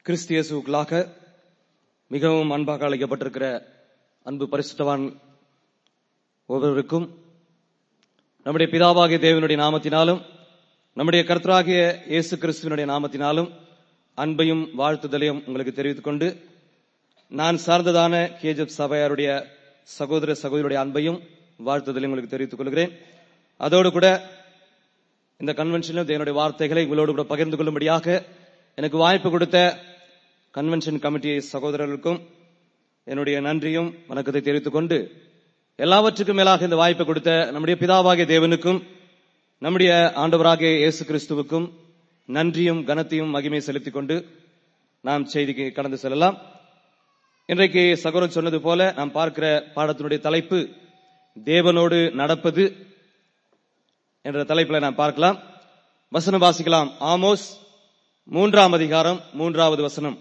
கிறிஸ்தியசுக்களாக மிகவும் அன்பாக அழைக்கப்பட்டிருக்கிற அன்பு பரிசுத்தவான் ஒவ்வொருவருக்கும் நம்முடைய பிதாவாகிய தேவனுடைய நாமத்தினாலும் நம்முடைய கர்த்தராகிய இயேசு கிறிஸ்துவனுடைய நாமத்தினாலும் அன்பையும் வாழ்த்துதலையும் உங்களுக்கு தெரிவித்துக் கொண்டு நான் சார்ந்ததான கேஜப் சபையாருடைய சகோதர சகோதரியுடைய அன்பையும் வாழ்த்துதலையும் உங்களுக்கு தெரிவித்துக் கொள்கிறேன் அதோடு கூட இந்த கன்வென்ஷனில் என்னுடைய வார்த்தைகளை உங்களோடு கூட பகிர்ந்து கொள்ளும்படியாக எனக்கு வாய்ப்பு கொடுத்த கன்வென்ஷன் கமிட்டி சகோதரர்களுக்கும் என்னுடைய நன்றியும் வணக்கத்தை தெரிவித்துக் கொண்டு எல்லாவற்றுக்கும் மேலாக இந்த வாய்ப்பை கொடுத்த நம்முடைய பிதாவாகிய தேவனுக்கும் நம்முடைய ஆண்டவராகிய இயேசு கிறிஸ்துவுக்கும் நன்றியும் கனத்தையும் மகிமை செலுத்திக் கொண்டு நாம் செய்திக்கு கடந்து செல்லலாம் இன்றைக்கு சகோதரன் சொன்னது போல நாம் பார்க்கிற பாடத்தினுடைய தலைப்பு தேவனோடு நடப்பது என்ற தலைப்பில் நாம் பார்க்கலாம் வசனம் வாசிக்கலாம் ஆமோஸ் மூன்றாம் அதிகாரம் மூன்றாவது வசனம்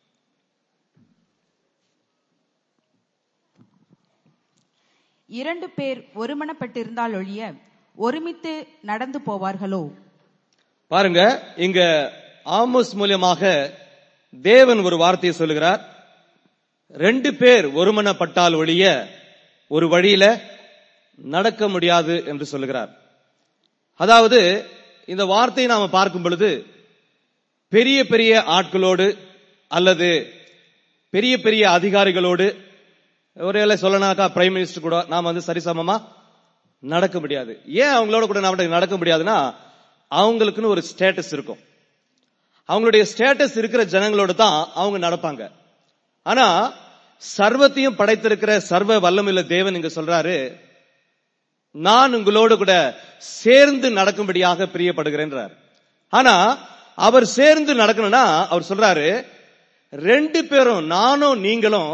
இரண்டு பேர் ஒருமனப்பட்டிருந்தால் ஒழிய ஒருமித்து நடந்து போவார்களோ பாருங்க இங்க ஆமோஸ் மூலியமாக தேவன் ஒரு வார்த்தையை சொல்லுகிறார் ரெண்டு பேர் ஒருமனப்பட்டால் ஒழிய ஒரு வழியில நடக்க முடியாது என்று சொல்லுகிறார் அதாவது இந்த வார்த்தையை நாம பார்க்கும் பொழுது பெரிய பெரிய ஆட்களோடு அல்லது பெரிய பெரிய அதிகாரிகளோடு ஒரே சொல்லனாக்கா பிரைம் மினிஸ்டர் கூட நாம வந்து சரிசமமா நடக்க முடியாது ஏன் அவங்களோட கூட நாம நடக்க முடியாதுன்னா அவங்களுக்குன்னு ஒரு ஸ்டேட்டஸ் இருக்கும் அவங்களுடைய ஸ்டேட்டஸ் இருக்கிற ஜனங்களோட தான் அவங்க நடப்பாங்க ஆனா சர்வத்தையும் படைத்திருக்கிற சர்வ வல்லமில்ல தேவன் இங்க சொல்றாரு நான் உங்களோடு கூட சேர்ந்து நடக்கும்படியாக பிரியப்படுகிறேன்றார் ஆனா அவர் சேர்ந்து நடக்கணும்னா அவர் சொல்றாரு ரெண்டு பேரும் நானும் நீங்களும்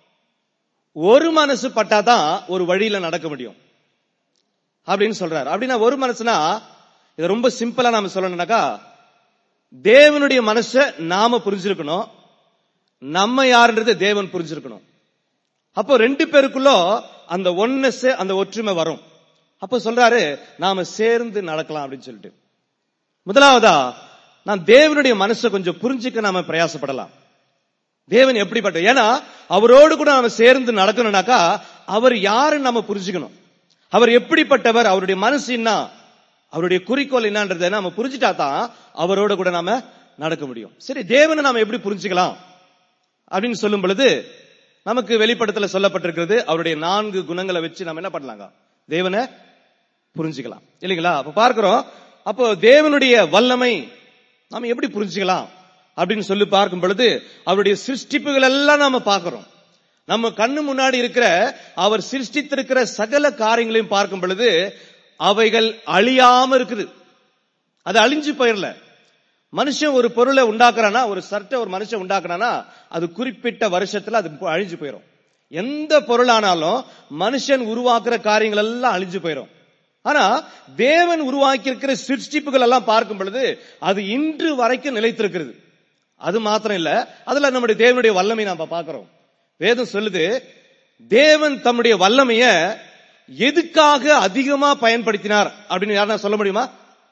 ஒரு மனசு பட்டாதான் ஒரு வழியில நடக்க முடியும் அப்படின்னு சொல்றாரு அப்படின்னா ஒரு மனசுனா இது ரொம்ப சிம்பிளா நாம சொல்லணும்னாக்கா தேவனுடைய மனச நாம புரிஞ்சிருக்கணும் நம்ம யாருன்றது தேவன் புரிஞ்சிருக்கணும் அப்போ ரெண்டு பேருக்குள்ள அந்த ஒன்னஸ் அந்த ஒற்றுமை வரும் அப்ப சொல்றாரு நாம சேர்ந்து நடக்கலாம் அப்படின்னு சொல்லிட்டு முதலாவதா நான் தேவனுடைய மனசை கொஞ்சம் புரிஞ்சுக்க நாம பிரயாசப்படலாம் தேவன் எப்படிப்பட்ட ஏன்னா அவரோடு கூட நாம சேர்ந்து நடக்கணும்னாக்கா அவர் யாருன்னு நம்ம புரிஞ்சுக்கணும் அவர் எப்படிப்பட்டவர் அவருடைய மனசு என்ன அவருடைய குறிக்கோள் என்னன்றதை நாம புரிஞ்சுட்டா தான் அவரோட கூட நாம நடக்க முடியும் சரி தேவனை நாம எப்படி புரிஞ்சுக்கலாம் அப்படின்னு சொல்லும் பொழுது நமக்கு வெளிப்படத்துல சொல்லப்பட்டிருக்கிறது அவருடைய நான்கு குணங்களை வச்சு நம்ம என்ன பண்ணலாங்க தேவனை புரிஞ்சுக்கலாம் இல்லைங்களா அப்ப பார்க்கிறோம் அப்போ தேவனுடைய வல்லமை நாம எப்படி புரிஞ்சுக்கலாம் அப்படின்னு சொல்லி பார்க்கும் பொழுது அவருடைய சிருஷ்டிப்புகள் எல்லாம் நாம பார்க்கிறோம் நம்ம கண்ணு முன்னாடி இருக்கிற அவர் சிருஷ்டித்திருக்கிற சகல காரியங்களையும் பார்க்கும் பொழுது அவைகள் அழியாம இருக்குது அது அழிஞ்சு போயிடல மனுஷன் ஒரு பொருளை உண்டாக்குறானா ஒரு சர்ட்டை ஒரு மனுஷன் உண்டாக்குறானா அது குறிப்பிட்ட வருஷத்துல அது அழிஞ்சு போயிடும் எந்த பொருளானாலும் மனுஷன் உருவாக்குற காரியங்கள் எல்லாம் அழிஞ்சு போயிடும் ஆனா தேவன் உருவாக்கி இருக்கிற சிருஷ்டிப்புகள் எல்லாம் பார்க்கும் பொழுது அது இன்று வரைக்கும் நிலைத்திருக்கிறது அது மாத்திரம் இல்ல அதுல நம்முடைய தேவனுடைய வல்லமை நாம பார்க்கிறோம் வேதம் சொல்லுது தேவன் தம்முடைய வல்லமைய எதுக்காக அதிகமா பயன்படுத்தினார் அப்படின்னு யாரா சொல்ல முடியுமா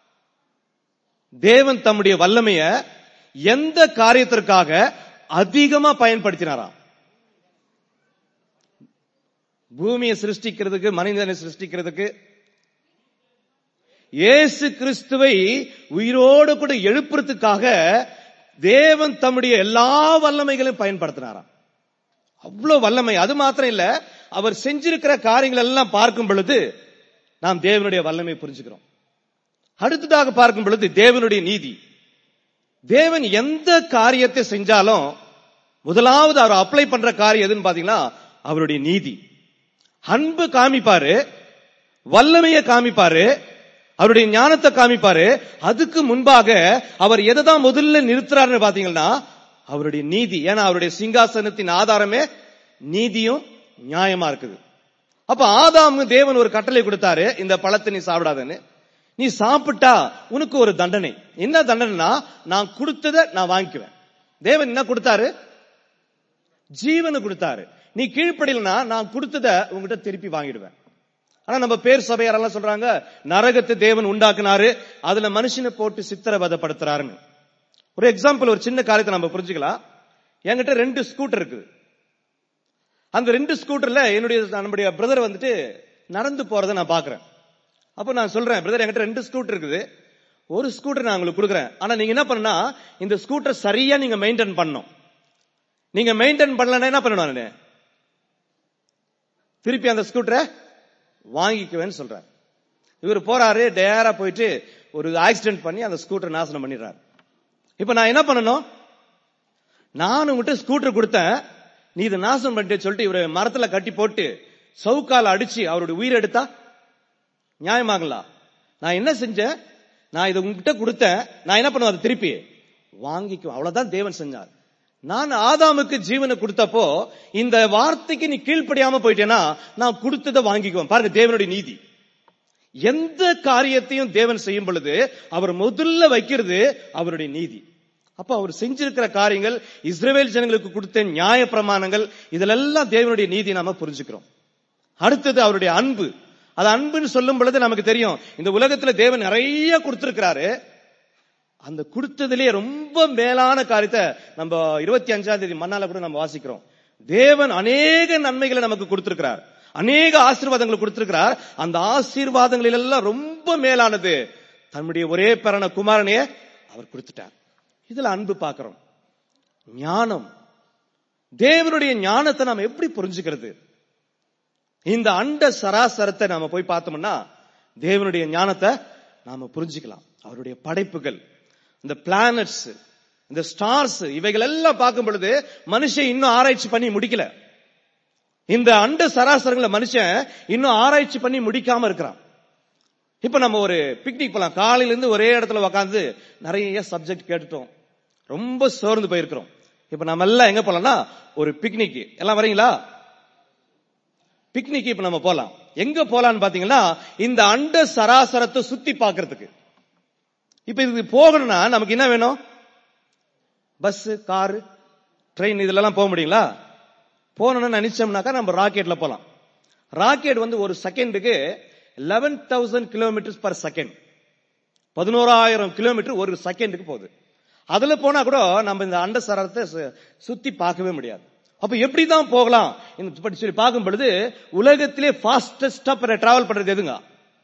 தேவன் தம்முடைய வல்லமைய எந்த காரியத்திற்காக அதிகமா பயன்படுத்தினாராம் பூமியை சிருஷ்டிக்கிறதுக்கு மனிதனை சிருஷ்டிக்கிறதுக்கு இயேசு கிறிஸ்துவை உயிரோடு கூட எழுப்புறதுக்காக தேவன் தம்முடைய எல்லா வல்லமைகளையும் பயன்படுத்தினாராம் அவ்வளவு வல்லமை அது மாத்திரம் இல்ல அவர் செஞ்சிருக்கிற காரியங்கள் எல்லாம் பார்க்கும் பொழுது நாம் தேவனுடைய வல்லமை புரிஞ்சுக்கிறோம் அடுத்ததாக பார்க்கும் பொழுது தேவனுடைய நீதி தேவன் எந்த காரியத்தை செஞ்சாலும் முதலாவது அவர் அப்ளை பண்ற காரியம் எதுன்னு பாத்தீங்கன்னா அவருடைய நீதி அன்பு காமிப்பாரு வல்லமைய காமிப்பாரு அவருடைய ஞானத்தை காமிப்பாரு அதுக்கு முன்பாக அவர் எதை தான் முதல்ல நிறுத்துறாருன்னு பாத்தீங்கன்னா அவருடைய நீதி ஏன்னா அவருடைய சிங்காசனத்தின் ஆதாரமே நீதியும் நியாயமா இருக்குது அப்ப ஆதாமு தேவன் ஒரு கட்டளை கொடுத்தாரு இந்த பழத்தை நீ சாப்பிடாதன்னு நீ சாப்பிட்டா உனக்கு ஒரு தண்டனை என்ன தண்டனைனா நான் கொடுத்ததை நான் வாங்கிக்குவேன் தேவன் என்ன கொடுத்தாரு ஜீவனை கொடுத்தாரு நீ கீழ்ப்படியலனா நான் கொடுத்ததை உங்ககிட்ட திருப்பி வாங்கிடுவேன் ஆனா நம்ம பேர் சபையாரெல்லாம் சொல்றாங்க நரகத்தை தேவன் உண்டாக்குனாரு அதுல மனுஷனை போட்டு சித்திரவதைப்படுத்துறாருன்னு ஒரு எக்ஸாம்பிள் ஒரு சின்ன காரியத்தை நம்ம புரிஞ்சுக்கலாம் என்கிட்ட ரெண்டு ஸ்கூட்டர் இருக்குது அந்த ரெண்டு ஸ்கூட்டர்ல என்னுடைய நம்முடைய பிரதர் வந்துட்டு நடந்து போறதை நான் பாக்குறேன் அப்ப நான் சொல்றேன் பிரதர் என்கிட்ட ரெண்டு ஸ்கூட்டர் இருக்குது ஒரு ஸ்கூட்டர் நான் உங்களுக்கு கொடுக்குறேன் ஆனா நீங்க என்ன பண்ணா இந்த ஸ்கூட்டர் சரியா நீங்க மெயின்டைன் பண்ணணும் நீங்க மெயின்டைன் பண்ணலன்னா என்ன பண்ணணும் நானு திருப்பி அந்த ஸ்கூட்டரை வாங்கிக்குவேன்னு சொல்றாரு இவர் போறாரு டேரா போயிட்டு ஒரு ஆக்சிடென்ட் பண்ணி அந்த ஸ்கூட்டர் நாசனம் பண்ணிடுறாரு இப்ப நான் என்ன பண்ணணும் நான் உங்ககிட்ட ஸ்கூட்டர் கொடுத்தேன் நீ இதை நாசனம் பண்ணிட்டு சொல்லிட்டு இவரை மரத்துல கட்டி போட்டு சவுக்கால அடிச்சு அவருடைய உயிர் எடுத்தா நியாயமாங்களா நான் என்ன செஞ்சேன் நான் இதை உங்ககிட்ட கொடுத்தேன் நான் என்ன பண்ணுவேன் அதை திருப்பி வாங்கிக்குவேன் அவ்வளவுதான் தேவன் செஞ்சார் நான் ஆதாமுக்கு ஜீவனை கொடுத்தப்போ இந்த வார்த்தைக்கு நீ கீழ்ப்படியாம போயிட்டேன்னா நான் கொடுத்ததை வாங்கிக்குவேன் பாருங்க தேவனுடைய நீதி எந்த காரியத்தையும் தேவன் செய்யும் பொழுது அவர் முதல்ல வைக்கிறது அவருடைய நீதி அப்ப அவர் செஞ்சிருக்கிற காரியங்கள் இஸ்ரேல் ஜனங்களுக்கு கொடுத்த நியாய பிரமாணங்கள் இதிலெல்லாம் தேவனுடைய நீதி நாம புரிஞ்சுக்கிறோம் அடுத்தது அவருடைய அன்பு அது அன்புன்னு சொல்லும் பொழுது நமக்கு தெரியும் இந்த உலகத்துல தேவன் நிறைய கொடுத்திருக்கிறாரு அந்த கொடுத்ததிலே ரொம்ப மேலான காரியத்தை நம்ம இருபத்தி அஞ்சாம் தேதி மண்ணால கூட நம்ம வாசிக்கிறோம் தேவன் அநேக நன்மைகளை நமக்கு கொடுத்திருக்கிறார் அநேக ஆசீர்வாதங்களை கொடுத்திருக்கிறார் அந்த ஆசீர்வாதங்களில் எல்லாம் ரொம்ப மேலானது தன்னுடைய ஒரே பிறன குமாரனையே அவர் கொடுத்துட்டார் இதுல அன்பு பார்க்கிறோம் ஞானம் தேவனுடைய ஞானத்தை நாம் எப்படி புரிஞ்சுக்கிறது இந்த அண்ட சராசரத்தை நாம போய் பார்த்தோம்னா தேவனுடைய ஞானத்தை நாம புரிஞ்சுக்கலாம் அவருடைய படைப்புகள் இந்த பிளானட்ஸ் இந்த ஸ்டார்ஸ் இவைகள் எல்லாம் பார்க்கும் பொழுது மனுஷன் இன்னும் ஆராய்ச்சி பண்ணி முடிக்கல இந்த அண்ட சராசரங்களை மனுஷன் இன்னும் ஆராய்ச்சி பண்ணி முடிக்காம இருக்கிறான் இப்ப நம்ம ஒரு பிக்னிக் போலாம் காலையில இருந்து ஒரே இடத்துல உட்காந்து நிறைய சப்ஜெக்ட் கேட்டுட்டோம் ரொம்ப சோர்ந்து போயிருக்கிறோம் இப்ப நம்ம எல்லாம் எங்க போலாம்னா ஒரு பிக்னிக் எல்லாம் வரீங்களா பிக்னிக் இப்ப நம்ம போலாம் எங்க போலாம்னு பாத்தீங்கன்னா இந்த அண்ட சராசரத்தை சுத்தி பார்க்கிறதுக்கு இப்ப இதுக்கு போகணும்னா நமக்கு என்ன வேணும் பஸ் காரு ட்ரெயின் இதுல போக முடியுங்களா போகணும்னு நினைச்சோம்னாக்கா நம்ம ராக்கெட்ல போலாம் ராக்கெட் வந்து ஒரு செகண்டுக்கு eleven thousand kilometres per second பதினோராயிரம் கிலோமீட்டர் ஒரு செகண்டுக்கு போகுது அதுல போனா கூட நம்ம இந்த அண்ட சரத்தை சு- சுத்தி பார்க்கவே முடியாது அப்ப எப்படி தான் போகலாம் இந்த இப்படி சொல்லி பார்க்கும் பொழுது உலகத்திலே ஃபாஸ்டஸ்டா டிராவல் பண்றது எதுங்க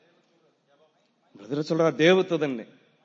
பிரதர் சொல்றார் தேவத்துதன்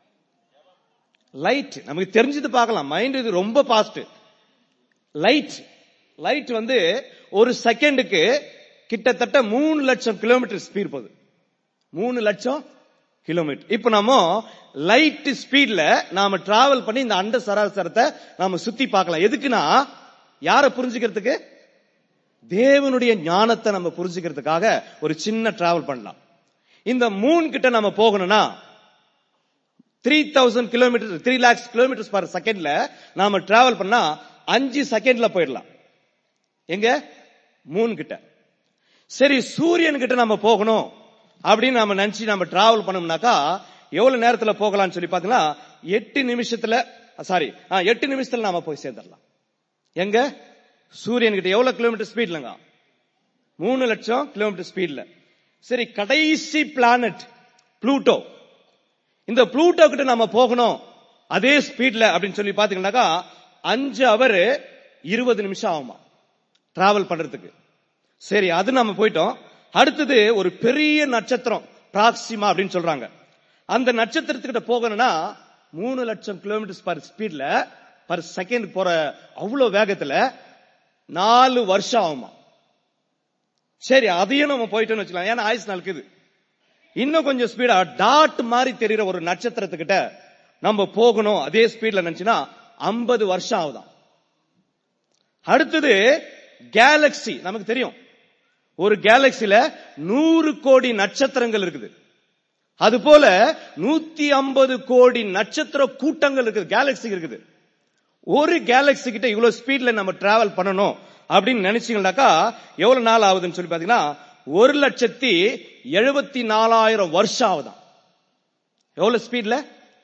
லைட் நமக்கு தெரிஞ்சது பார்க்கலாம் மைண்ட் இது ரொம்ப ஃபாஸ்ட் லைட் லைட் வந்து ஒரு செகண்டுக்கு கிட்டத்தட்ட மூணு லட்சம் கிலோமீட்டர் ஸ்பீட் போகுது மூணு லட்சம் கிலோமீட்டர் இப்ப நாம லைட் ஸ்பீட்ல நாம டிராவல் பண்ணி இந்த அண்ட சராசரத்தை நாம சுத்தி பார்க்கலாம் எதுக்குன்னா யார புரிஞ்சுக்கிறதுக்கு தேவனுடைய ஞானத்தை நம்ம புரிஞ்சுக்கிறதுக்காக ஒரு சின்ன டிராவல் பண்ணலாம் இந்த மூன் கிட்ட நம்ம போகணும்னா three thousand kilometre three lakhs kilometres per செகண்ட்ல நாம டிராவல் பண்ணா அஞ்சு செகண்ட்ல போயிடலாம் எங்க மூன் கிட்ட சரி சூரியன் கிட்ட நம்ம போகணும் அப்படின்னு நம்ம நினைச்சு நம்ம டிராவல் பண்ணோம்னாக்கா எவ்வளவு நேரத்துல போகலாம்னு சொல்லி பாத்தீங்கன்னா எட்டு நிமிஷத்துல சாரி எட்டு நிமிஷத்துல நாம போய் சேர்ந்துடலாம் எங்க சூரியன் கிட்ட எவ்வளவு கிலோமீட்டர் ஸ்பீட்லங்க மூணு லட்சம் கிலோமீட்டர் ஸ்பீட்ல சரி கடைசி பிளானட் ப்ளூட்டோ இந்த ப்ளூட்டோ கிட்ட நம்ம போகணும் அதே ஸ்பீட்ல அப்படின்னு சொல்லி பாத்தீங்கன்னாக்கா அஞ்சு அவர் இருபது நிமிஷம் ஆகுமா டிராவல் பண்றதுக்கு சரி அது நம்ம போயிட்டோம் அடுத்தது ஒரு பெரிய நட்சத்திரம் பிராக்சிமா அப்படின்னு சொல்றாங்க அந்த நட்சத்திரத்துக்கிட்ட போகணும்னா மூணு லட்சம் கிலோமீட்டர் பர் ஸ்பீட்ல பர் செகண்ட் போற அவ்வளவு வேகத்துல நாலு வருஷம் ஆகுமா சரி அதையும் நம்ம போயிட்டோம்னு வச்சுக்கலாம் ஏன்னா ஆயுஸ் நாளுக்குது இன்னும் கொஞ்சம் ஸ்பீடா டாட் மாதிரி தெரியுற ஒரு நட்சத்திரத்துக்கிட்ட நம்ம போகணும் அதே ஸ்பீட்ல நினைச்சுன்னா ஐம்பது வருஷம் ஆகுதாம் அடுத்தது கேலக்சி நமக்கு தெரியும் ஒரு கேலக்சில நூறு கோடி நட்சத்திரங்கள் இருக்குது அது போல நூத்தி ஐம்பது கோடி நட்சத்திர கூட்டங்கள் இருக்குது கேலக்சி இருக்குது ஒரு கேலக்சி கிட்ட இவ்வளவு ஸ்பீட்ல நம்ம டிராவல் பண்ணணும் அப்படின்னு நினைச்சீங்கன்னாக்கா எவ்வளவு நாள் ஆகுதுன்னு சொல்லி பாத்தீங்கன்னா ஒரு லட்சத்தி எழுபத்தி நாலாயிரம் வருஷம் ஆகுதாம் எவ்வளவு ஸ்பீட்ல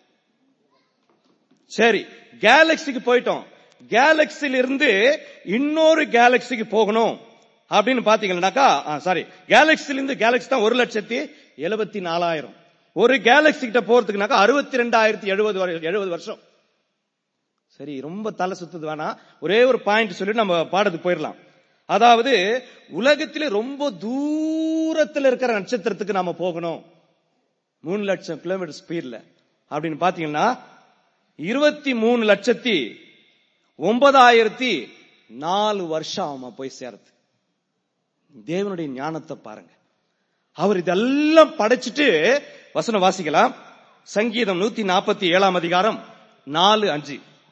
சரி கேலக்சிக்கு போயிட்டோம் கேலக்சில இருந்து இன்னொரு கேலக்சிக்கு போகணும் அப்படின்னு பாத்தீங்கன்னாக்கா சாரி கேலக்சில இருந்து கேலக்சி தான் ஒரு லட்சத்தி எழுபத்தி நாலாயிரம் ஒரு கேலக்சி கிட்ட போறதுக்குனாக்கா அறுபத்தி ரெண்டாயிரத்தி எழுபது எழுபது வருஷம் சரி ரொம்ப தலை சுத்துது வேணாம் ஒரே ஒரு பாயிண்ட் சொல்லி நம்ம பாடத்துக்கு போயிடலாம் அதாவது உலகத்திலே ரொம்ப தூரத்துல இருக்கிற நட்சத்திரத்துக்கு நாம போகணும் மூணு லட்சம் கிலோமீட்டர் ஸ்பீட்ல அப்படின்னு பாத்தீங்கன்னா இருபத்தி மூணு லட்சத்தி ஒன்பதாயிரத்தி நாலு வருஷம் ஆகுமா போய் சேரது தேவனுடைய ஞானத்தை பாருங்க அவர் இதெல்லாம் படைச்சிட்டு வசனம் வாசிக்கலாம் சங்கீதம் நூத்தி நாற்பத்தி ஏழாம் அதிகாரம் நாலு அஞ்சு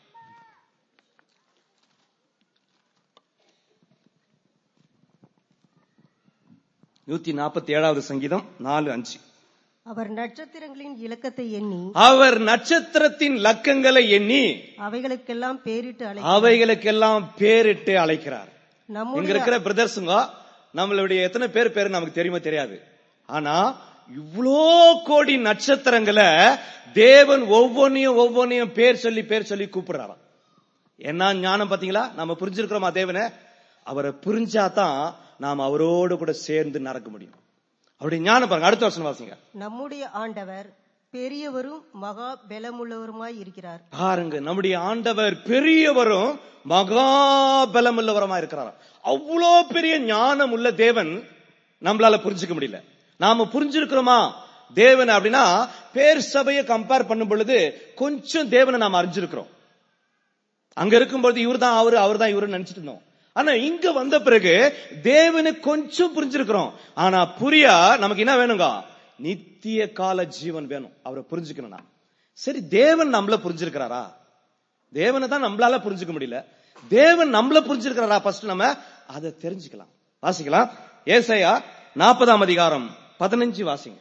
நூத்தி நாற்பத்தி ஏழாவது சங்கீதம் நாலு அஞ்சு அவர் நட்சத்திரங்களின் இலக்கத்தை எண்ணி அவர் நட்சத்திரத்தின் லக்கங்களை எண்ணி அவைகளுக்கெல்லாம் பேரிட்டு அழை அவைகளுக்கெல்லாம் பேரிட்டு அழைக்கிறார் இங்க நம்முடைய இருக்கிற பிரதர்ஸுங்க நம்மளுடைய எத்தனை பேர் பேரு நமக்கு தெரியுமா தெரியாது ஆனா இவ்ளோ கோடி நட்சத்திரங்களை தேவன் ஒவ்வொன்னையும் ஒவ்வொன்னையும் பேர் சொல்லி பேர் சொல்லி கூப்பிடுறாராம் என்ன ஞானம் பாத்தீங்களா நம்ம புரிஞ்சிருக்கிறோமா தேவனை அவரை புரிஞ்சாதான் நாம் அவரோடு கூட சேர்ந்து நடக்க முடியும் அவருடைய ஞானம் பாருங்க அடுத்த வருஷம் வாசிங்க நம்முடைய ஆண்டவர் பெரியவரும் மகா பலமுள்ளவருமாய் இருக்கிறார் பாருங்க நம்முடைய ஆண்டவர் பெரியவரும் மகா பலமுள்ளவரமா இருக்கிறாராம் அவ்வளோ பெரிய ஞானம் உள்ள தேவன் நம்மளால புரிஞ்சுக்க முடியல நாம புரிஞ்சிருக்கிறோமா தேவன் அப்படின்னா பேர் சபையை கம்பேர் பண்ணும் பொழுது கொஞ்சம் தேவனை நாம அறிஞ்சிருக்கிறோம் அங்க இருக்கும்போது இவர் தான் அவரு அவர் தான் இவரு நினைச்சிட்டு இருந்தோம் ஆனா இங்க வந்த பிறகு தேவனை கொஞ்சம் புரிஞ்சிருக்கிறோம் ஆனா புரியா நமக்கு என்ன வேணுங்க நித்திய கால ஜீவன் வேணும் அவரை புரிஞ்சுக்கணும்னா சரி தேவன் நம்மள புரிஞ்சிருக்கிறாரா தேவனை தான் நம்மளால புரிஞ்சுக்க முடியல தேவன் நம்மள புரிஞ்சிருக்கிறாரா ஃபர்ஸ்ட் நம்ம அதை தெரிஞ்சுக்கலாம் வாசிக்கலாம் ஏசாயா நாற்பதாம் அதிகாரம் பதினஞ்சு வாசிங்க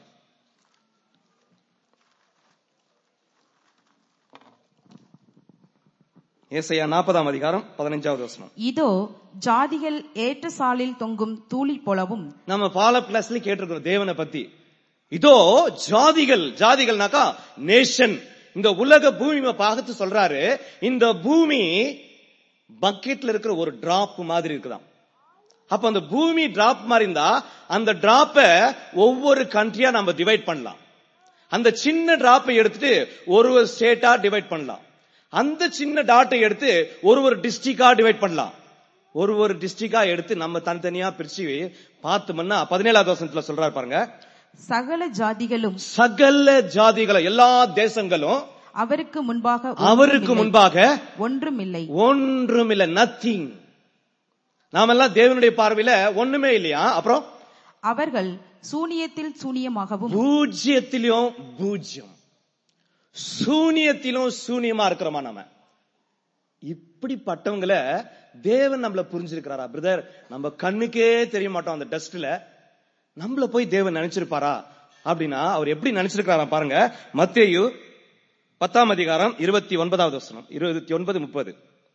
ஏசாயா நாற்பதாம் அதிகாரம் பதினஞ்சாவது வசனம் இதோ ஜாதிகள் ஏற்ற சாலில் தொங்கும் தூளி போலவும் நம்ம பால கிளாஸ்ல கேட்டிருக்கிறோம் தேவனை பத்தி இதோ ஜாதிகள் ஜாதிகள்னாக்கா நேஷன் இந்த உலக பூமி பார்த்து சொல்றாரு இந்த பூமி பக்கெட்ல இருக்கிற ஒரு டிராப் மாதிரி இருக்குதாம் அப்ப அந்த பூமி டிராப் மாதிரி இருந்தா அந்த டிராப்ப ஒவ்வொரு கண்ட்ரியா நம்ம டிவைட் பண்ணலாம் அந்த சின்ன டிராப்பை எடுத்துட்டு ஒரு ஒரு ஸ்டேட்டா டிவைட் பண்ணலாம் அந்த சின்ன டாட்டை எடுத்து ஒரு ஒரு டிஸ்ட்ரிக்டா டிவைட் பண்ணலாம் ஒரு ஒரு டிஸ்ட்ரிக்டா எடுத்து நம்ம தனித்தனியா பிரிச்சு பார்த்தோம்னா பதினேழாவது வசனத்துல சொல்றாரு பாருங்க சகல ஜாதிகளும் சகல ஜாதிகளும் எல்லா தேசங்களும் அவருக்கு முன்பாக அவருக்கு முன்பாக ஒன்றுமில்லை ஒன்றுமில்ல நத்திங் நாமெல்லாம் தேவனுடைய பார்வையில ஒண்ணுமே இல்லையா அப்புறம் அவர்கள் சூனியத்தில் சூனியமாகவும் பூஜ்யத்திலும் பூஜ்யம் சூனியத்திலும் சூனியமா இருக்கிறோமா நாம இப்படிப்பட்டவங்களை தேவன் நம்மள புரிஞ்சிருக்கிறாரா பிரதர் நம்ம கண்ணுக்கே தெரிய மாட்டோம் அந்த டஸ்ட்ல நம்மள போய் தேவன் நினைச்சிருப்பாரா அப்படின்னா அவர் எப்படி நினைச்சிருக்கிறாரா பாருங்க மத்தேயு பத்தாம் அதிகாரம் இருபத்தி ஒன்பதாவது வசனம் இருபத்தி ஒன்பது முப்பது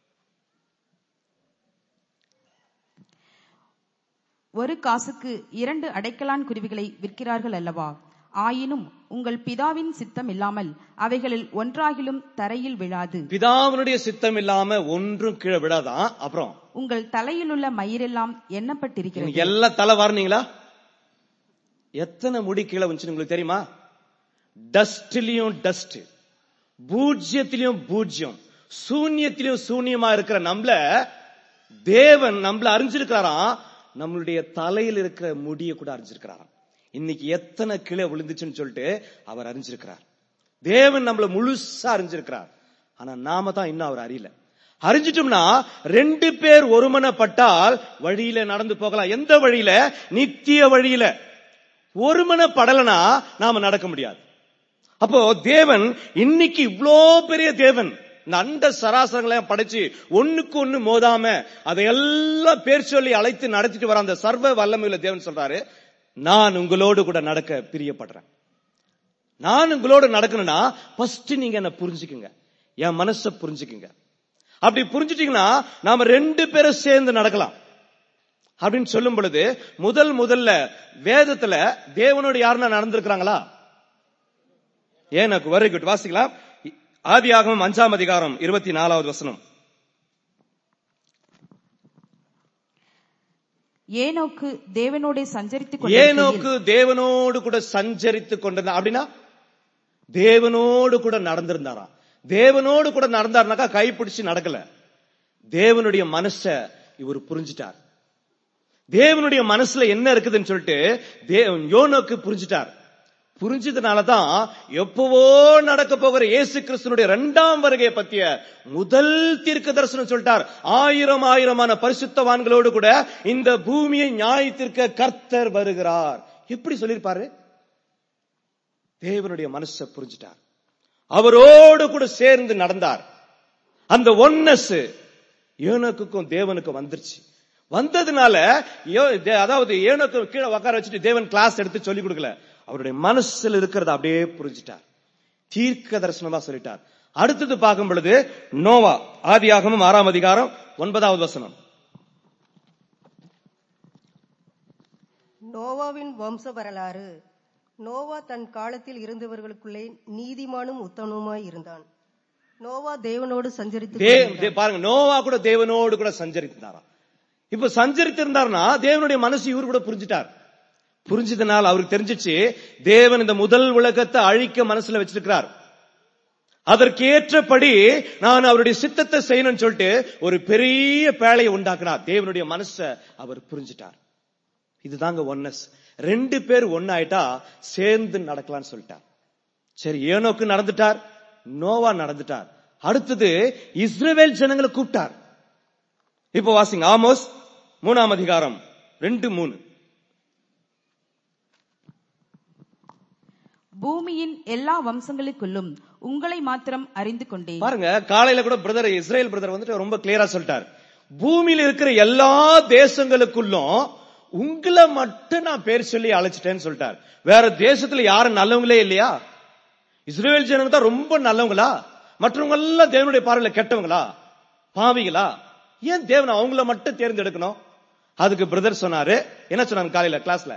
ஒரு காசுக்கு இரண்டு அடைக்கலான் குருவிகளை விற்கிறார்கள் அல்லவா ஆயினும் உங்கள் பிதாவின் சித்தம் இல்லாமல் அவைகளில் ஒன்றாகிலும் தரையில் விழாது பிதாவினுடைய சித்தம் இல்லாம ஒன்றும் கீழே விடாதான் அப்புறம் உங்கள் தலையிலுள்ள மயிரெல்லாம் எண்ணப்பட்டிருக்கிறது இன்னைக்கு எல்லாம் தலை வாரினீங்களா எத்தனை முடி கீழே வந்துச்சு உங்களுக்கு தெரியுமா டஸ்ட்லயும் டஸ்ட் பூஜ்யத்திலையும் பூஜ்யம் சூன்யத்திலையும் சூன்யமா இருக்கிற நம்மள தேவன் நம்மள அறிஞ்சிருக்கிறாராம் நம்மளுடைய தலையில் இருக்கிற முடியை கூட அறிஞ்சிருக்கிறாராம் இன்னைக்கு எத்தனை கீழே விழுந்துச்சுன்னு சொல்லிட்டு அவர் அறிஞ்சிருக்கிறார் தேவன் நம்மள முழுசா அறிஞ்சிருக்கிறார் ஆனா நாம தான் இன்னும் அவர் அறியல அறிஞ்சிட்டோம்னா ரெண்டு பேர் ஒருமனப்பட்டால் வழியில நடந்து போகலாம் எந்த வழியில நித்திய வழியில ஒருமனப்படலனா நாம நடக்க முடியாது அப்போ தேவன் இன்னைக்கு இவ்ளோ பெரிய தேவன் இந்த அண்ட சராசரங்களையும் படைச்சு ஒண்ணுக்கு ஒண்ணு மோதாம அதையெல்லாம் பேர் சொல்லி அழைத்து நடத்திட்டு வர அந்த சர்வ வல்லமையுள்ள தேவன் சொல்றாரு நான் உங்களோடு கூட நடக்க பிரியப்படுறேன் நான் உங்களோடு நடக்கணும்னா ஃபர்ஸ்ட் நீங்க என்ன புரிஞ்சுக்குங்க என் மனசை புரிஞ்சுக்குங்க அப்படி புரிஞ்சுட்டீங்கன்னா நாம ரெண்டு பேரும் சேர்ந்து நடக்கலாம் அப்படின்னு சொல்லும் பொழுது முதல் முதல்ல வேதத்துல தேவனோடு யாருன்னா நடந்திருக்கிறாங்களா ஏனக்கு வெரி குட் வாசிக்கலாம் ஆதியாகமம் அஞ்சாம் அதிகாரம் இருபத்தி நாலாவது வசனம் ஏனோக்கு தேவனோடே சஞ்சரித்துக் கொண்டிருக்கையில் ஏனோக்கு தேவனோடு கூட சஞ்சரித்து கொண்டிருந்தா அப்படின்னா தேவனோடு கூட நடந்திருந்தாராம் தேவனோடு கூட நடந்தாருனாக்கா கை பிடிச்சு நடக்கல தேவனுடைய மனச இவர் புரிஞ்சிட்டார் தேவனுடைய மனசுல என்ன இருக்குதுன்னு சொல்லிட்டு தேவன் யோனோக்கு புரிஞ்சிட்டார் புரிஞ்சதுனாலதான் எப்பவோ நடக்க போகிற இயேசு கிறிஸ்துனுடைய இரண்டாம் வருகையை பத்திய முதல் தீர்க்க தரிசனம் சொல்லிட்டார் ஆயிரம் ஆயிரமான பரிசுத்தவான்களோடு கூட இந்த பூமியை நியாயத்திற்க கர்த்தர் வருகிறார் எப்படி சொல்லிருப்பாரு தேவனுடைய மனசை புரிஞ்சிட்டார் அவரோடு கூட சேர்ந்து நடந்தார் அந்த ஒன்னஸ் ஏனோக்குக்கும் தேவனுக்கும் வந்துருச்சு வந்ததுனால யோ- தே- அதாவது ஏனோக்கு கீழே உட்கார வச்சுட்டு தேவன் கிளாஸ் எடுத்து சொல்லி கொடுக்கல அவருடைய மனசுல இருக்கிறத அப்படியே புரிஞ்சிட்டார் தீர்க்க தரிசனமா சொல்லிட்டார் அடுத்தது பார்க்கும் பொழுது நோவா ஆதியாகமம் ஆறாம் அதிகாரம் ஒன்பதாவது வசனம் நோவாவின் வம்ச வரலாறு நோவா தன் காலத்தில் இருந்தவர்களுக்குள்ளே நீதிமானும் உத்தமனுமாய் இருந்தான் நோவா தேவனோடு சஞ்சரித்து தே- தே- பாருங்க நோவா கூட தேவனோடு கூட சஞ்சரித்தாராம் இப்ப சஞ்சரித்திருந்தார்னா தேவனுடைய மனசு இவர் கூட புரிஞ்சிட்டார் புரிஞ்சதுனால அவருக்கு தெரிஞ்சிச்சு தேவன் இந்த முதல் உலகத்தை அழிக்க மனசுல வச்சிருக்கிறார் அதற்கு ஏற்றபடி நான் அவருடைய சித்தத்தை செய்யணும்னு சொல்லிட்டு ஒரு பெரிய பேழையை உண்டாக்குனார் தேவனுடைய மனசை அவர் புரிஞ்சிட்டார் இதுதாங்க ஒன்னஸ் ரெண்டு பேர் ஒன்னாயிட்டா சேர்ந்து நடக்கலாம்னு சொல்லிட்டார் சரி ஏனோக்கு நடந்துட்டார் நோவா நடந்துட்டார் அடுத்தது இஸ்ரவேல் ஜனங்களை கூப்பிட்டார் இப்போ வாசிங்க ஆமோஸ் மூணாம் அதிகாரம் ரெண்டு மூணு பூமியின் எல்லா வம்சங்களுக்குள்ளும் உங்களை மாத்திரம் அறிந்து கொண்டேன் பாருங்க காலையில கூட பிரதர் இஸ்ரேல் பிரதர் வந்துட்டு ரொம்ப கிளியரா சொல்லிட்டார் பூமியில இருக்கிற எல்லா தேசங்களுக்குள்ளும் உங்களை மட்டும் நான் பேர் சொல்லி அழைச்சிட்டேன்னு சொல்லிட்டார் வேற தேசத்துல யாரும் நல்லவங்களே இல்லையா இஸ்ரேல் ஜனங்க தான் ரொம்ப நல்லவங்களா மற்றவங்க எல்லாம் தேவனுடைய பார்வையில கெட்டவங்களா பாவிகளா ஏன் தேவன் அவங்கள மட்டும் தேர்ந்தெடுக்கணும் அதுக்கு பிரதர் சொன்னாரு என்ன சொன்னாங்க காலையில கிளாஸ்ல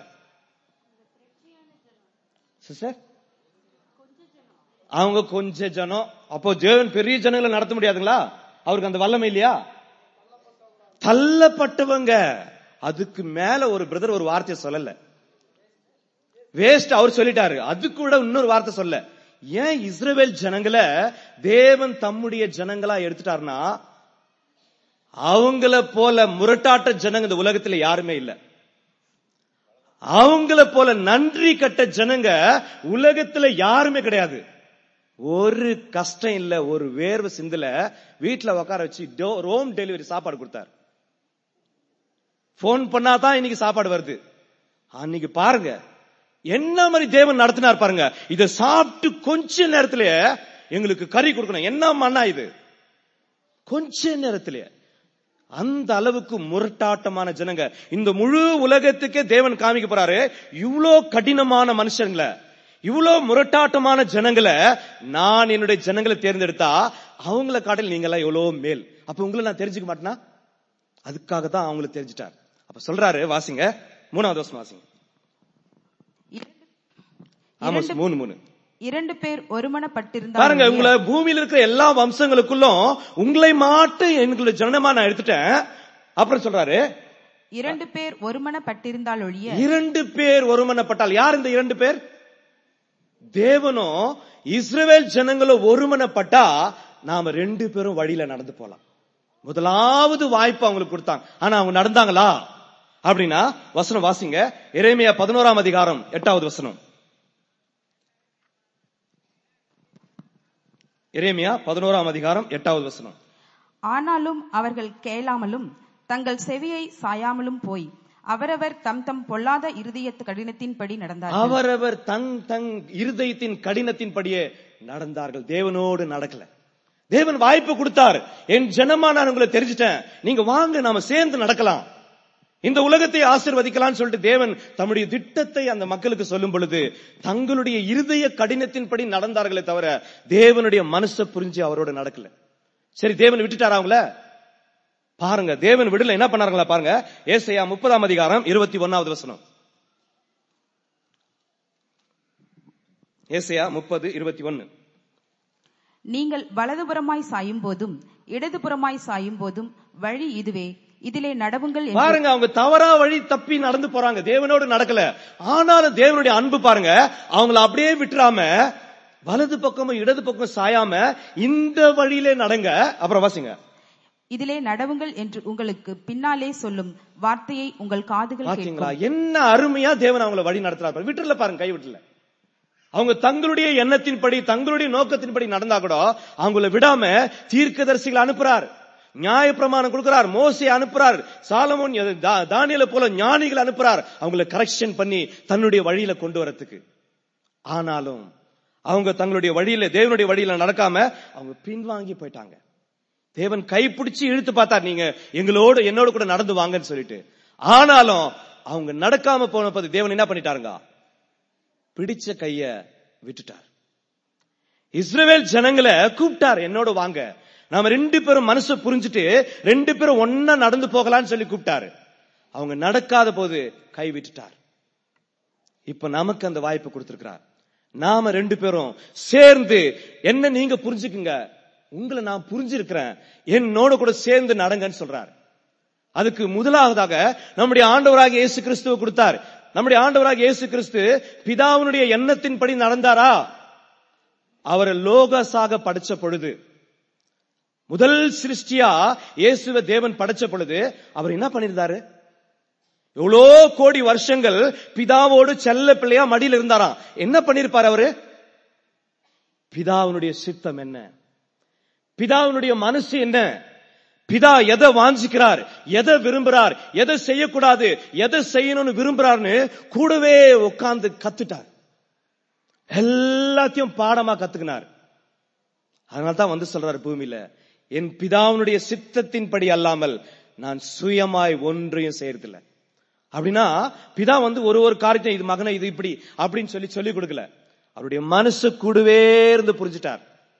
சிஸ்டர் அவங்க கொஞ்ச ஜனம் அப்போ தேவன் பெரிய ஜனங்களை நடத்த முடியாதுங்களா அவருக்கு அந்த வல்லமை இல்லையா தள்ளப்பட்டவங்க அதுக்கு மேல ஒரு பிரதர் ஒரு வார்த்தையை சொல்லல வேஸ்ட் அவர் சொல்லிட்டாரு அது கூட இன்னொரு வார்த்தை சொல்ல ஏன் இஸ்ரவேல் ஜனங்களை தேவன் தம்முடைய ஜனங்களா எடுத்துட்டாருன்னா அவங்கள போல முரட்டாட்ட ஜனங்க இந்த உலகத்துல யாருமே இல்ல அவங்கள போல நன்றி கட்ட ஜனங்க உலகத்துல யாருமே கிடையாது ஒரு கஷ்டம் இல்ல ஒரு வேர்வை சிந்தல வீட்டுல உட்கார வச்சு ரோம் டெலிவரி சாப்பாடு கொடுத்தார் போன் பண்ணாதான் இன்னைக்கு சாப்பாடு வருது அன்னைக்கு பாருங்க என்ன மாதிரி தேவன் நடத்தினார் பாருங்க இத சாப்பிட்டு கொஞ்ச நேரத்திலே எங்களுக்கு கறி கொடுக்கணும் என்ன மண்ணா இது கொஞ்ச நேரத்திலே அந்த அளவுக்கு முரட்டாட்டமான ஜனங்க இந்த முழு உலகத்துக்கே தேவன் காமிக்க போறாரு இவ்ளோ கடினமான மனுஷங்களை இவ்ளோ முரட்டாட்டமான ஜனங்களை நான் என்னுடைய ஜனங்களை தேர்ந்தெடுத்தா அவங்கள காட்டில் நீங்க எல்லாம் எவ்வளவு மேல் அப்ப உங்களை நான் தெரிஞ்சுக்க மாட்டேனா அதுக்காக தான் அவங்களை தெரிஞ்சிட்டார் அப்ப சொல்றாரு வாசிங்க மூணாவது வருஷம் வாசிங்க ஆமா இரண்டு- மூணு மூணு இரண்டு பேர் பாருங்க ஒருமனப்பட்டிருந்தால் உங்களை பூமியில இருக்கிற எல்லா வம்சங்களுக்குள்ளும் உங்களை மாட்டு எங்களுடைய ஜனமா நான் எடுத்துட்டேன் அப்புறம் சொல்றாரு இரண்டு பேர் ஒருமனப்பட்டிருந்தால் ஒழிய இரண்டு பேர் ஒருமனப்பட்டால் யார் இந்த இரண்டு பேர் தேவனும் இஸ்ரவேல் ஜனங்களும் ஒருமனப்பட்டா நாம ரெண்டு பேரும் வழியில நடந்து போலாம் முதலாவது வாய்ப்பு அவங்களுக்கு கொடுத்தாங்க ஆனா அவங்க நடந்தாங்களா அப்படின்னா வசனம் வாசிங்க எரேமியா பதினோராம் அதிகாரம் எட்டாவது வசனம் எரேமியா பதினோராம் அதிகாரம் எட்டாவது வசனம் ஆனாலும் அவர்கள் கேளாமலும் தங்கள் செவியை சாயாமலும் போய் அவரவர் தம் தம் பொல்லாத இருதயத்து கடினத்தின்படி நடந்தார்கள் அவரவர் தங் தங் இருதயத்தின் கடினத்தின்படியே நடந்தார்கள் தேவனோடு நடக்கல தேவன் வாய்ப்பு கொடுத்தார் என் ஜனமா நான் உங்களை தெரிஞ்சிட்டேன் நீங்க வாங்க நாம சேர்ந்து நடக்கலாம் இந்த உலகத்தை ஆசிர்வதிக்கலாம்னு சொல்லிட்டு தேவன் தம்முடைய திட்டத்தை அந்த மக்களுக்கு சொல்லும் பொழுது தங்களுடைய இருதய கடினத்தின்படி நடந்தார்களே தவிர தேவனுடைய மனசை புரிஞ்சு அவரோட நடக்கல சரி தேவன் விட்டுட்டாரா அவங்கள பாருங்க தேவன் விடல என்ன பண்ணாருங்களா பாருங்க ஏசையா முப்பதாம் அதிகாரம் இருபத்தி ஒன்னாவது வசனம் ஏசையா முப்பது இருபத்தி ஒன்னு நீங்கள் வலதுபுறமாய் சாயும் போதும் இடதுபுறமாய் சாயும் போதும் வழி இதுவே இதிலே நடவுங்கள் என்று பாருங்க அவங்க தவறா வழி தப்பி நடந்து போறாங்க தேவனோடு நடக்கல ஆனாலும் தேவனுடைய அன்பு பாருங்க அவங்கள அப்படியே விட்டுறாம வலது பக்கமும் இடது பக்கம் சாயாம இந்த வழியிலே நடங்க அப்புறம் வாசிங்க இதிலே நடவுங்கள் என்று உங்களுக்கு பின்னாலே சொல்லும் வார்த்தையை உங்கள் காதுகள் பாத்தீங்களா கேட்கும் என்ன அருமையா தேவன் அவங்கள வழி நடத்துறாரு பாருங்க. விட்டுல பாருங்க கை விட்டுல அவங்க தங்களுடைய எண்ணத்தின்படி தங்களுடைய நோக்கத்தின்படி நடந்தா கூட அவங்கள விடாம தீர்க்கதரிசிகளை அனுப்புறார் நியாய பிரமாணம் கொடுக்கிறார் மோசே அனுப்புறார் சாலமோன் தா- தானியேலை போல ஞானிகள் அனுப்புறார் அவங்கள கரெக்ஷன் பண்ணி தன்னுடைய வழியில கொண்டு வரதுக்கு ஆனாலும் அவங்க தங்களுடைய வழியில தேவனுடைய வழியில நடக்காம அவங்க பின்வாங்கி போயிட்டாங்க தேவன் கைப்பிடிச்சு இழுத்து பார்த்தார் நீங்க எங்களோட என்னோட கூட நடந்து வாங்கன்னு சொல்லிட்டு ஆனாலும் அவங்க நடக்காம போனப்போது தேவன் என்ன பண்ணிட்டாருங்க பிடிச்ச கைய விட்டுட்டார் இஸ்ரவேல் ஜனங்களை கூப்பிட்டார் என்னோட வாங்க நாம ரெண்டு பேரும் மனசை புரிஞ்சுட்டு ரெண்டு பேரும் ஒன்னா நடந்து போகலாம்னு சொல்லி கூப்பிட்டாரு அவங்க நடக்காத போது கை விட்டுட்டார் இப்ப நமக்கு அந்த வாய்ப்பு கொடுத்திருக்கிறார் நாம ரெண்டு பேரும் சேர்ந்து என்ன நீங்க புரிஞ்சுக்குங்க உங்களை நான் புரிஞ்சிருக்கிறேன் என்னோட கூட சேர்ந்து நடங்கன்னு சொல்றார் அதுக்கு முதலாவதாக நம்முடைய ஆண்டவராக இயேசு கிறிஸ்துவை கொடுத்தார் நம்முடைய ஆண்டவராக இயேசு கிறிஸ்து பிதாவினுடைய எண்ணத்தின்படி நடந்தாரா அவரை லோகஸாக படைச்ச பொழுது முதல் சிருஷ்டியா இயேசுவை தேவன் படைச்ச பொழுது அவர் என்ன பண்ணிருந்தாரு எவ்வளோ கோடி வருஷங்கள் பிதாவோடு செல்ல பிள்ளையா மடியில் இருந்தாராம் என்ன பண்ணிருப்பார் அவரு பிதாவினுடைய சித்தம் என்ன பிதாவினுடைய மனசு என்ன பிதா எதை வாஞ்சிக்கிறார் எதை விரும்புறார் எதை செய்யக்கூடாது எதை செய்யணும்னு விரும்புறாருன்னு கூடவே உட்கார்ந்து கத்துட்டார் எல்லாத்தையும் பாடமா கத்துக்கினார் அதனால தான் வந்து சொல்றாரு பூமியில என் பிதாவினுடைய சித்தத்தின்படி அல்லாமல் நான் சுயமாய் ஒன்றையும் செய்யறதில்ல அப்படின்னா பிதா வந்து ஒரு ஒரு காரியத்தை இது மகனை இது இப்படி அப்படின்னு சொல்லி சொல்லி கொடுக்கல அவருடைய மனசு கூடவே இருந்து புரிஞ்சுட்டார்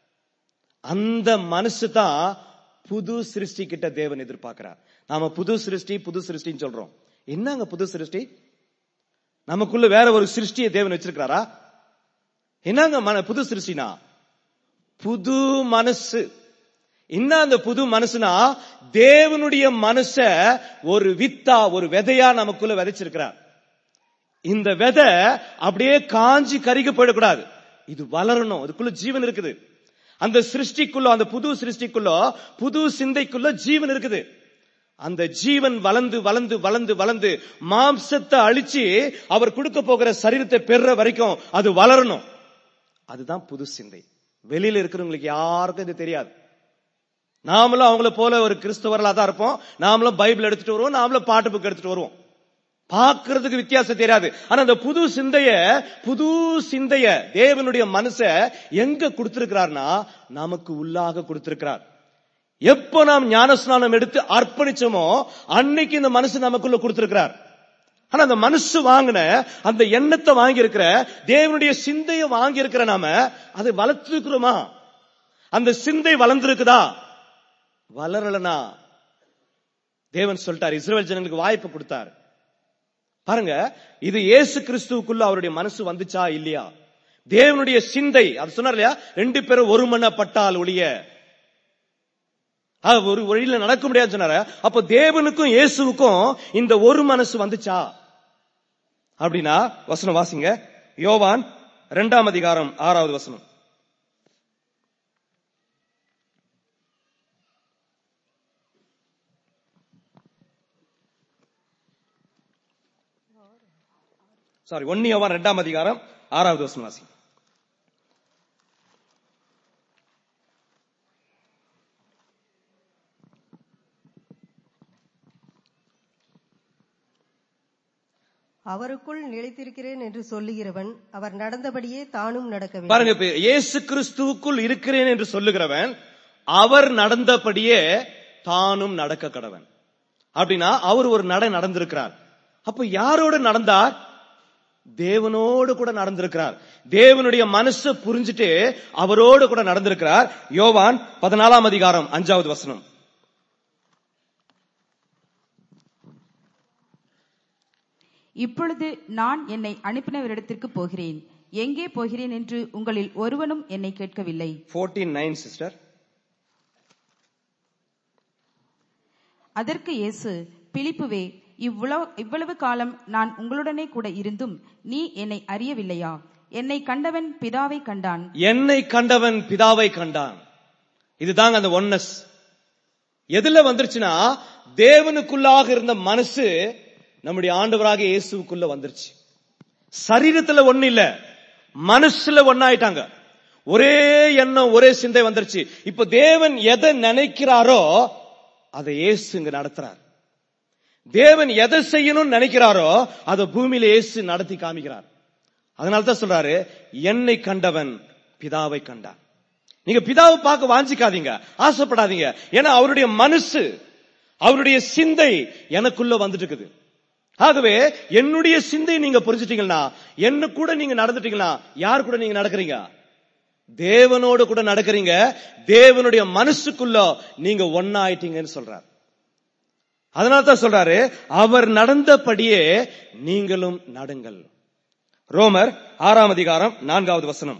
அந்த மனசு தான் புது சிருஷ்டி கிட்ட தேவன் எதிர்பார்க்கிறார் நாம புது சிருஷ்டி புது சிருஷ்டின்னு சொல்றோம் என்னங்க புது சிருஷ்டி நமக்குள்ள வேற ஒரு சிருஷ்டியை தேவன் வச்சிருக்கிறாரா என்னங்க மன- புது சிருஷ்டினா புது மனசு என்ன அந்த புது மனசுனா தேவனுடைய மனச ஒரு வித்தா ஒரு விதையா நமக்குள்ள விதைச்சிருக்கிறார் இந்த விதை அப்படியே காஞ்சி கருகி போயிடக்கூடாது இது வளரணும் அதுக்குள்ள ஜீவன் இருக்குது அந்த சிருஷ்டிக்குள்ள அந்த புது சிருஷ்டிக்குள்ள புது சிந்தைக்குள்ள ஜீவன் இருக்குது அந்த ஜீவன் வளர்ந்து வளர்ந்து வளர்ந்து வளர்ந்து மாம்சத்தை அழிச்சு அவர் கொடுக்க போகிற சரீரத்தை பெறுற வரைக்கும் அது வளரணும் அதுதான் புது சிந்தை வெளியில இருக்கிறவங்களுக்கு யாருக்கும் இது தெரியாது நாமளும் அவங்கள போல ஒரு கிறிஸ்தவர்களா தான் இருப்போம் நாமளும் பைபிள் எடுத்துட்டு வருவோம் நாமளும் பாட்டு புக் எடுத்துட்டு வருவோம் பார்க்கிறதுக்கு வித்தியாசம் தெரியாது ஆனா அந்த புது சிந்தைய புது சிந்தைய தேவனுடைய மனச எங்க கொடுத்திருக்கிறார்னா நமக்கு உள்ளாக கொடுத்திருக்கிறார் எப்போ நாம் ஞானஸ்நானம் எடுத்து அர்ப்பணிச்சோமோ அன்னைக்கு இந்த மனசு நமக்குள்ள கொடுத்திருக்கிறார் ஆனா அந்த மனசு வாங்கின அந்த எண்ணத்தை வாங்கி இருக்கிற தேவனுடைய சிந்தையை வாங்கி இருக்கிற நாம அதை வளர்த்துருக்கிறோமா அந்த சிந்தை வளர்ந்திருக்குதா வளரலனா தேவன் சொல்லிட்டார் இஸ்ரவேல் ஜனங்களுக்கு வாய்ப்பு கொடுத்தார் பாருங்க இது இயேசு கிறிஸ்துவுக்குள்ள அவருடைய மனசு வந்துச்சா இல்லையா தேவனுடைய சிந்தை அது சொன்னார் இல்லையா ரெண்டு பேரும் ஒருமனப்பட்டால் ஒழிய அது ஒரு வழியில நடக்க முடியாதுன்னு சொன்னாரு அப்ப தேவனுக்கும் இயேசுவுக்கும் இந்த ஒரு மனசு வந்துச்சா அப்படின்னா வசனம் வாசிங்க யோவான் இரண்டாம் அதிகாரம் ஆறாவது வசனம் சாரி ஒன்னு யோவான் இரண்டாம் அதிகாரம் ஆறாவது வசனம் வாசிங்க அவருக்குள் நிலைத்திருக்கிறேன் என்று சொல்லுகிறவன் அவர் நடந்தபடியே தானும் நடக்க வேண்டும் பாருங்க இப்ப இயேசு கிறிஸ்துவுக்குள் இருக்கிறேன் என்று சொல்லுகிறவன் அவர் நடந்தபடியே தானும் நடக்க கடவன் அப்படின்னா அவர் ஒரு நட நடந்திருக்கிறார் அப்ப யாரோடு நடந்தார் தேவனோடு கூட நடந்திருக்கிறார் தேவனுடைய மனசை புரிஞ்சுட்டு அவரோடு கூட நடந்திருக்கிறார் யோவான் பதினாலாம் அதிகாரம் அஞ்சாவது வசனம் இப்பொழுது நான் என்னை அனுப்பினவரிடத்திற்கு போகிறேன் எங்கே போகிறேன் என்று உங்களில் ஒருவனும் என்னை கேட்கவில்லை ஃபோர்டீன் நைன் சிஸ்டர் அதற்கு இயேசு பிலிப்புவே இவ்வளவு இவ்வளவு காலம் நான் உங்களுடனே கூட இருந்தும் நீ என்னை அறியவில்லையா என்னை கண்டவன் பிதாவை கண்டான் என்னை கண்டவன் பிதாவை கண்டான் இதுதாங்க அந்த ஒன்னஸ் எதுல வந்துருச்சுன்னா தேவனுக்குள்ளாக இருந்த மனசு நம்முடைய ஆண்டவராக இயேசுவுக்குள்ள வந்துருச்சு சரீரத்துல ஒண்ணு இல்ல மனசுல ஒன்னாயிட்டாங்க ஒரே எண்ணம் ஒரே சிந்தை வந்துருச்சு இப்ப தேவன் எதை நினைக்கிறாரோ அதை இயேசு இங்க நடத்துறார் தேவன் எதை செய்யணும்னு நினைக்கிறாரோ அதை பூமியில இயேசு நடத்தி காமிக்கிறார் அதனால தான் சொல்றாரு என்னை கண்டவன் பிதாவை கண்டான் நீங்க பிதாவை பார்க்க வாஞ்சிக்காதீங்க ஆசைப்படாதீங்க ஏன்னா அவருடைய மனசு அவருடைய சிந்தை எனக்குள்ள வந்துட்டு இருக்குது ஆகவே என்னுடைய சிந்தை நீங்க புரிஞ்சிட்டீங்கன்னா என்ன கூட நீங்க நடந்துட்டீங்கன்னா யார் கூட நீங்க நடக்கிறீங்க தேவனோடு கூட நடக்கிறீங்க தேவனுடைய மனசுக்குள்ள நீங்க ஒன்னாயிட்டீங்கன்னு சொல்றார் அதனால தான் சொல்றாரு அவர் நடந்தபடியே நீங்களும் நடுங்கள் ரோமர் ஆறாம் அதிகாரம் நான்காவது வசனம்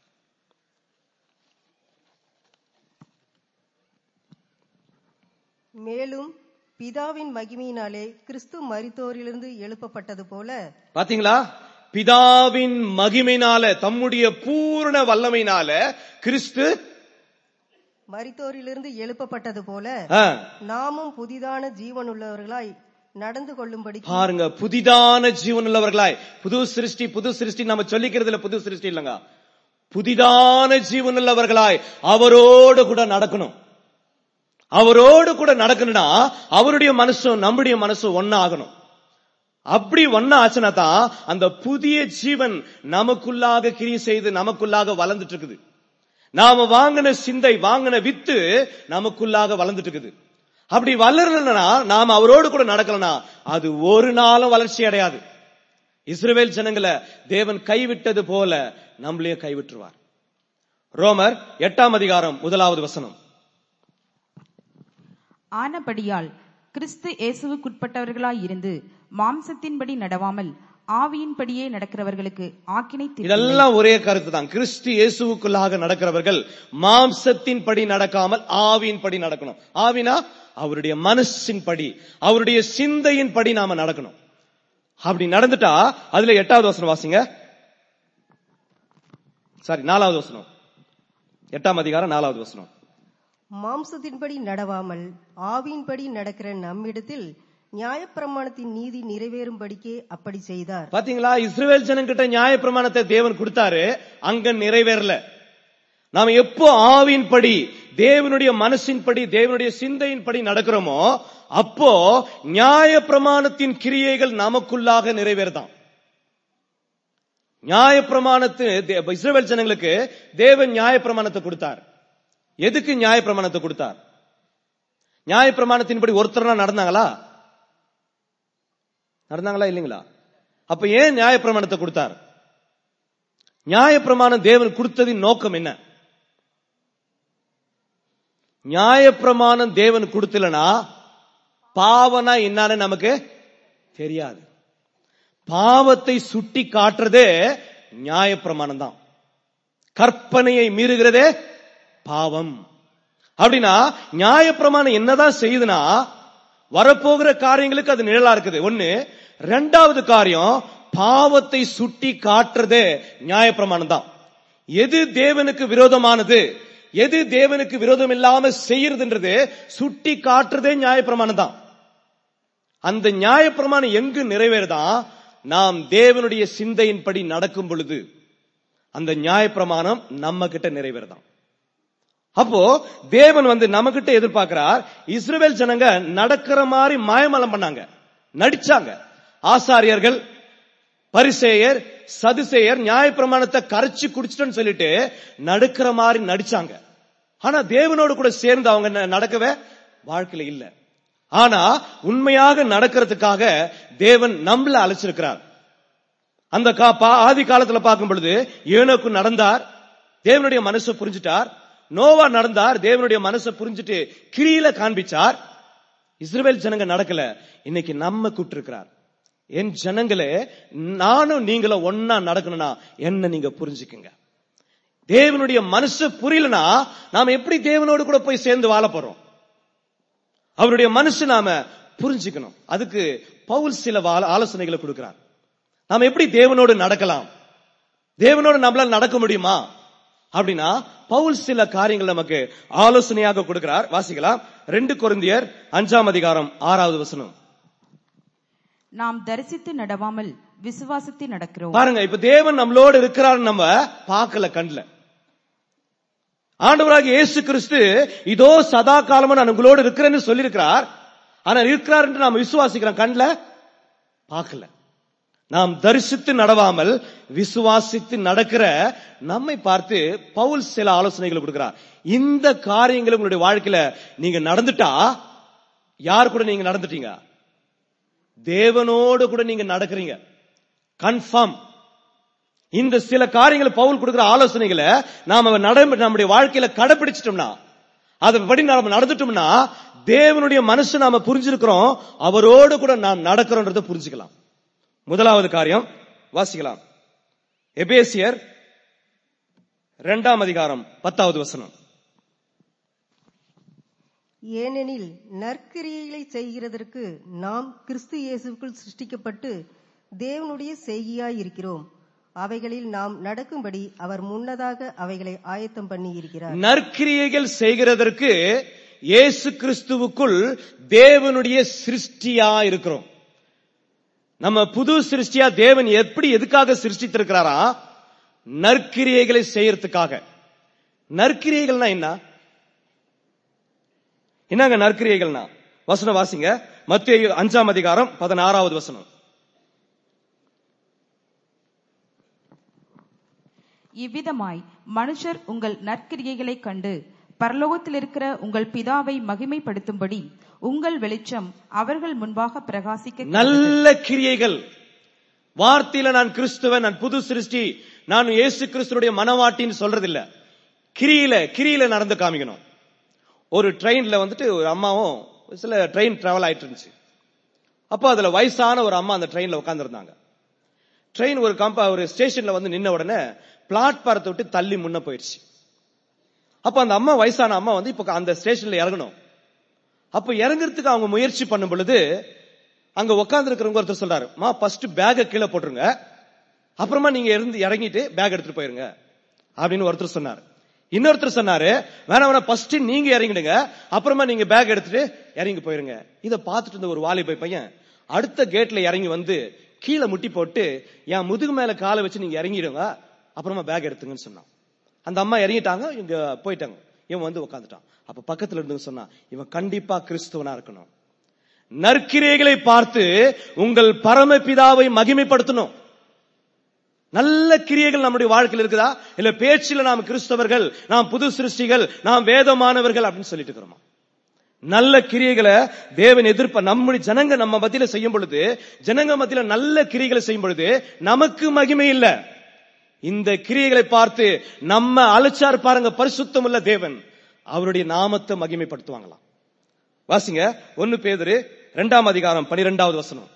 மேலும் பிதாவின் மகிமையினாலே கிறிஸ்து மரித்தோரிலிருந்து எழுப்பப்பட்டது போல பாத்தீங்களா பிதாவின் மகிமைனால தம்முடைய பூரண வல்லமைனால கிறிஸ்து மரித்தோரிலிருந்து எழுப்பப்பட்டது போல ஆ, நாமும் புதிதான ஜீவனுள்ளவர்களாய் நடந்து கொள்ளும்படி பாருங்க புதிதான ஜீவன் உள்ளவர்களாய் புது சிருஷ்டி புது சிருஷ்டி நம்ம சொல்லிக்கிறதுல புது சிருஷ்டி இல்லங்க புதிதான ஜீவன் உள்ளவர்களாய் அவரோடு கூட நடக்கணும் அவரோடு கூட நடக்கணும்னா அவருடைய மனசும் நம்முடைய மனசும் ஒன்னா ஆகணும் அப்படி ஒன்னா ஆச்சுன்னா தான் அந்த புதிய ஜீவன் நமக்குள்ளாக கிரியை செய்து நமக்குள்ளாக வளர்ந்துட்டு இருக்குது நாம வாங்கின சிந்தை வாங்கின வித்து நமக்குள்ளாக வளர்ந்துட்டு இருக்குது அப்படி வளரலனா நாம அவரோடு கூட நடக்கலனா அது ஒரு நாளும் வளர்ச்சி அடையாது இஸ்ரவேல் ஜனங்களை தேவன் கைவிட்டது போல நம்மளையும் கைவிட்டுருவார் ரோமர் எட்டாம் அதிகாரம் முதலாவது வசனம் ஆனபடியால் கிறிஸ்து இயேசுவுக்குட்பட்டவர்களாய் இருந்து மாம்சத்தின்படி நடவாமல் ஆவியின்படியே நடக்கிறவர்களுக்கு ஆக்கினை தீர்ப்பில்லை. இதெல்லாம் ஒரே கருத்து தான் கிறிஸ்து இயேசுவுக்குள்ளாக நடக்கிறவர்கள் மாம்சத்தின் படி நடக்காமல் ஆவியின் படி நடக்கணும் ஆவினா அவருடைய மனசின் படி அவருடைய சிந்தையின் படி நாம நடக்கணும் அப்படி நடந்துட்டா அதுல எட்டாவது வசனம் வாசிங்க சாரி நாலாவது வசனம் எட்டாம் அதிகாரம் நாலாவது வசனம் மாம்சத்தின்படி நடவாமல் ஆவியின்படி நடக்கிற நம்மிடத்தில் நியாயப்பிரமாணத்தின் நீதி நிறைவேறும்படிக்கே அப்படி செய்தார் பாத்தீங்களா இஸ்ரவேல் ஜனங்கிட்ட நியாய பிரமாணத்தை தேவன் கொடுத்தாரு அங்க நிறைவேறல நாம எப்போ ஆவின்படி தேவனுடைய மனசின்படி தேவனுடைய சிந்தையின்படி நடக்கிறோமோ அப்போ நியாய பிரமாணத்தின் கிரியைகள் நமக்குள்ளாக நிறைவேறுதான் நியாய பிரமாணத்து தே- இஸ்ரவேல் ஜனங்களுக்கு தேவன் நியாய பிரமாணத்தை கொடுத்தார் எதுக்கு நியாய பிரமாணத்தை கொடுத்தார் நியாய பிரமாணத்தின்படி ஒருத்தர்னா நடந்தாங்களா நடந்தாங்களா இல்லைங்களா அப்ப ஏன் நியாய பிரமாணத்தை கொடுத்தார் நியாய பிரமாணம் தேவன் கொடுத்ததின் நோக்கம் என்ன நியாய பிரமாணம் தேவன் கொடுத்தலனா பாவனா என்னன்னு நமக்கு தெரியாது பாவத்தை சுட்டி காட்டுறதே நியாய பிரமாணம் தான் கற்பனையை மீறுகிறதே பாவம் அப்படின்னா நியாய பிரமாணம் என்னதான் செய்யுதுன்னா வரப்போகிற காரியங்களுக்கு அது நிழலா இருக்குது ஒண்ணு ரெண்டாவது காரியம் பாவத்தை சுட்டி காட்டுறதே நியாய பிரமாணம் தான் எது தேவனுக்கு விரோதமானது எது தேவனுக்கு விரோதம் இல்லாம செய்யறதுன்றது சுட்டி காட்டுறதே நியாய பிரமாணம் தான் அந்த நியாய பிரமாணம் எங்கு நிறைவேறுதா நாம் தேவனுடைய சிந்தையின்படி நடக்கும் பொழுது அந்த நியாய பிரமாணம் நம்ம கிட்ட நிறைவேறுதான் அப்போ தேவன் வந்து நம்ம கிட்ட எதிர்பார்க்கிறார் இஸ்ரவேல் ஜனங்க நடக்கிற மாதிரி மாயமலம் பண்ணாங்க நடிச்சாங்க ஆசாரியர்கள் பரிசேயர் சதுசேயர் நியாயப்பிரமாணத்தை கரைச்சு குடிச்சிட்டோன்னு சொல்லிட்டு நடுக்கிற மாதிரி நடிச்சாங்க ஆனா தேவனோடு கூட சேர்ந்து அவங்க ந- நடக்கவே வாழ்க்கையில இல்ல ஆனா உண்மையாக நடக்கிறதுக்காக தேவன் நம்மள அழைச்சிருக்கிறார் அந்த கா- பா- ஆதி காலத்துல பார்க்கும் பொழுது ஏனோக்கு நடந்தார் தேவனுடைய மனசை புரிஞ்சிட்டார் நோவா நடந்தார் தேவனுடைய மனசை புரிஞ்சிட்டு கிரியில காண்பிச்சார் இஸ்ரவேல் ஜனங்க நடக்கல இன்னைக்கு நம்ம கூப்பிட்டிருக்கிறார் என் ஜனங்களே நானும் நீங்களும் ஒன்னா நடக்கணும்னா என்ன நீங்க புரிஞ்சுக்குங்க தேவனுடைய மனசு புரியலனா நாம எப்படி தேவனோடு கூட போய் சேர்ந்து வாழ போறோம் அவருடைய மனசு நாம புரிஞ்சுக்கணும் அதுக்கு பவுல் சில வா- ஆலோசனைகளை கொடுக்கிறார் நாம எப்படி தேவனோடு நடக்கலாம் தேவனோட நம்மளால நடக்க முடியுமா அப்படின்னா பவுல் சில காரியங்கள் நமக்கு ஆலோசனையாக கொடுக்கிறார் வாசிக்கலாம் ரெண்டு கொரிந்தியர் அஞ்சாம் அதிகாரம் ஆறாவது வசனம் நாம் தரிசித்து நடவாமல் விசுவாசித்து நடக்கிறோம் பாருங்க இப்ப தேவன் நம்மளோட இருக்கிறார் நம்ம பார்க்கல கண்ல ஆண்டவராக இயேசு கிறிஸ்து இதோ சதா காலமா நான் உங்களோடு இருக்கிறேன்னு சொல்லியிருக்கிறார் ஆனா இருக்கிறார் என்று நாம் விசுவாசிக்கிறோம் கண்ல பார்க்கல நாம் தரிசித்து நடவாமல் விசுவாசித்து நடக்கிற நம்மை பார்த்து பவுல் சில ஆலோசனைகளை கொடுக்கிறார் இந்த காரியங்கள் உங்களுடைய வாழ்க்கையில நீங்க நடந்துட்டா யார் கூட நீங்க நடந்துட்டீங்க தேவனோடு கூட நீங்க நடக்கிறீங்க கன்ஃபார்ம் இந்த சில காரியங்களை பவுல் கொடுக்கிற ஆலோசனைகளை நாம நட நம்முடைய வாழ்க்கையில கடைபிடிச்சிட்டோம்னா அதன்படி நாம நடந்துட்டோம்னா தேவனுடைய மனசு நாம புரிஞ்சிருக்கிறோம் அவரோடு கூட நாம் நடக்கிறோன்றதை புரிஞ்சுக்கலாம் முதலாவது காரியம் வாசிக்கலாம் எபேசியர் இரண்டாம் அதிகாரம் பத்தாவது வசனம் ஏனெனில் நற்கிரியைகளை செய்கிறதற்கு நாம் கிறிஸ்து இயேசுக்குள் சிருஷ்டிக்கப்பட்டு தேவனுடைய செய்கியாய் இருக்கிறோம் அவைகளில் நாம் நடக்கும்படி அவர் முன்னதாக அவைகளை ஆயத்தம் பண்ணி இருக்கிறார் நற்கிரியைகள் செய்கிறதற்கு இயேசு கிறிஸ்துவுக்குள் தேவனுடைய சிருஷ்டியா இருக்கிறோம் நம்ம புது சிருஷ்டியா தேவன் எப்படி எதுக்காக சிருஷ்டித்திருக்கிறாரா நற்கிரியைகளை செய்யறதுக்காக நற்கிரியைகள்னா என்ன என்னங்க நற்கிரியைகள்னா வசனம் வாசிங்க மத்திய அஞ்சாம் அதிகாரம் பதினாறாவது வசனம் இவ்விதமாய் மனுஷர் உங்கள் நற்கிரியைகளைக் கண்டு பரலோகத்தில் இருக்கிற உங்கள் பிதாவை மகிமைப்படுத்தும்படி உங்கள் வெளிச்சம் அவர்கள் முன்பாக பிரகாசிக்க நல்ல கிரியைகள் வார்த்தையில நான் கிறிஸ்துவன் நான் புது சிருஷ்டி நான் இயேசு கிறிஸ்துடைய மனவாட்டின்னு சொல்றதில்ல கிரியில கிரியில நடந்து காமிக்கணும் ஒரு ட்ரெயின்ல வந்துட்டு ஒரு அம்மாவும் சில ட்ரெயின் டிராவல் ஆயிட்டு இருந்துச்சு அப்போ அதுல வயசான ஒரு அம்மா அந்த ட்ரெயின்ல உட்காந்துருந்தாங்க ட்ரெயின் ஒரு கம்ப ஒரு ஸ்டேஷன்ல வந்து நின்ன உடனே பிளாட்பாரத்தை விட்டு தள்ளி முன்ன போயிடுச்சு அப்ப அந்த அம்மா வயசான அம்மா வந்து இப்ப அந்த ஸ்டேஷன்ல இறங்கணும் அப்ப இறங்குறதுக்கு அவங்க முயற்சி பண்ணும் பொழுது அங்க உட்கார்ந்து இருக்கிறவங்க ஒருத்தர் சொல்றாரு மா ஃபர்ஸ்ட் பேக கீழே போட்டுருங்க அப்புறமா நீங்க இருந்து இறங்கிட்டு பேக் எடுத்துட்டு போயிருங்க அப்படின்னு ஒருத்தர் சொன்னார் இன்னொருத்தர் சொன்னாரு வேணாம் வேணாம் ஃபர்ஸ்ட் நீங்க இறங்கிடுங்க அப்புறமா நீங்க பேக் எடுத்துட்டு இறங்கி போயிருங்க இத பார்த்துட்டு இருந்த ஒரு வாலிபை பையன் அடுத்த கேட்ல இறங்கி வந்து கீழே முட்டி போட்டு என் முதுகு மேல காலை வச்சு நீங்க இறங்கிடுங்க அப்புறமா பேக் எடுத்துங்கன்னு சொன்னான் அந்த அம்மா இறங்கிட்டாங்க இங்க போயிட்டாங்க இவன் வந்து உட்காந்துட்டான் அப்ப பக்கத்துல இருந்து சொன்னா இவன் கண்டிப்பா கிறிஸ்துவனா இருக்கணும் நற்கிரைகளை பார்த்து உங்கள் பரமபிதாவை மகிமைப்படுத்தணும் நல்ல கிரியைகள் நம்முடைய வாழ்க்கையில் இருக்குதா இல்ல பேச்சில நாம் கிறிஸ்தவர்கள் நாம் புது சிருஷ்டிகள் நாம் வேதமானவர்கள் அப்படின்னு சொல்லிட்டு இருக்கிறோமா நல்ல கிரியைகளை தேவன் எதிர்ப்ப நம்முடைய ஜனங்க நம்ம மத்தியில செய்யும் பொழுது ஜனங்க மத்தியில நல்ல கிரியைகளை செய்யும் பொழுது நமக்கு மகிமை இல்ல இந்த கிரியைகளை பார்த்து நம்ம அழைச்சார் பாருங்க பரிசுத்தம் உள்ள தேவன் அவருடைய நாமத்தை மகிமைப்படுத்துவாங்களாம் வாசிங்க ஒன்னு பேதரு இரண்டாம் அதிகாரம் பனிரெண்டாவது வசனம்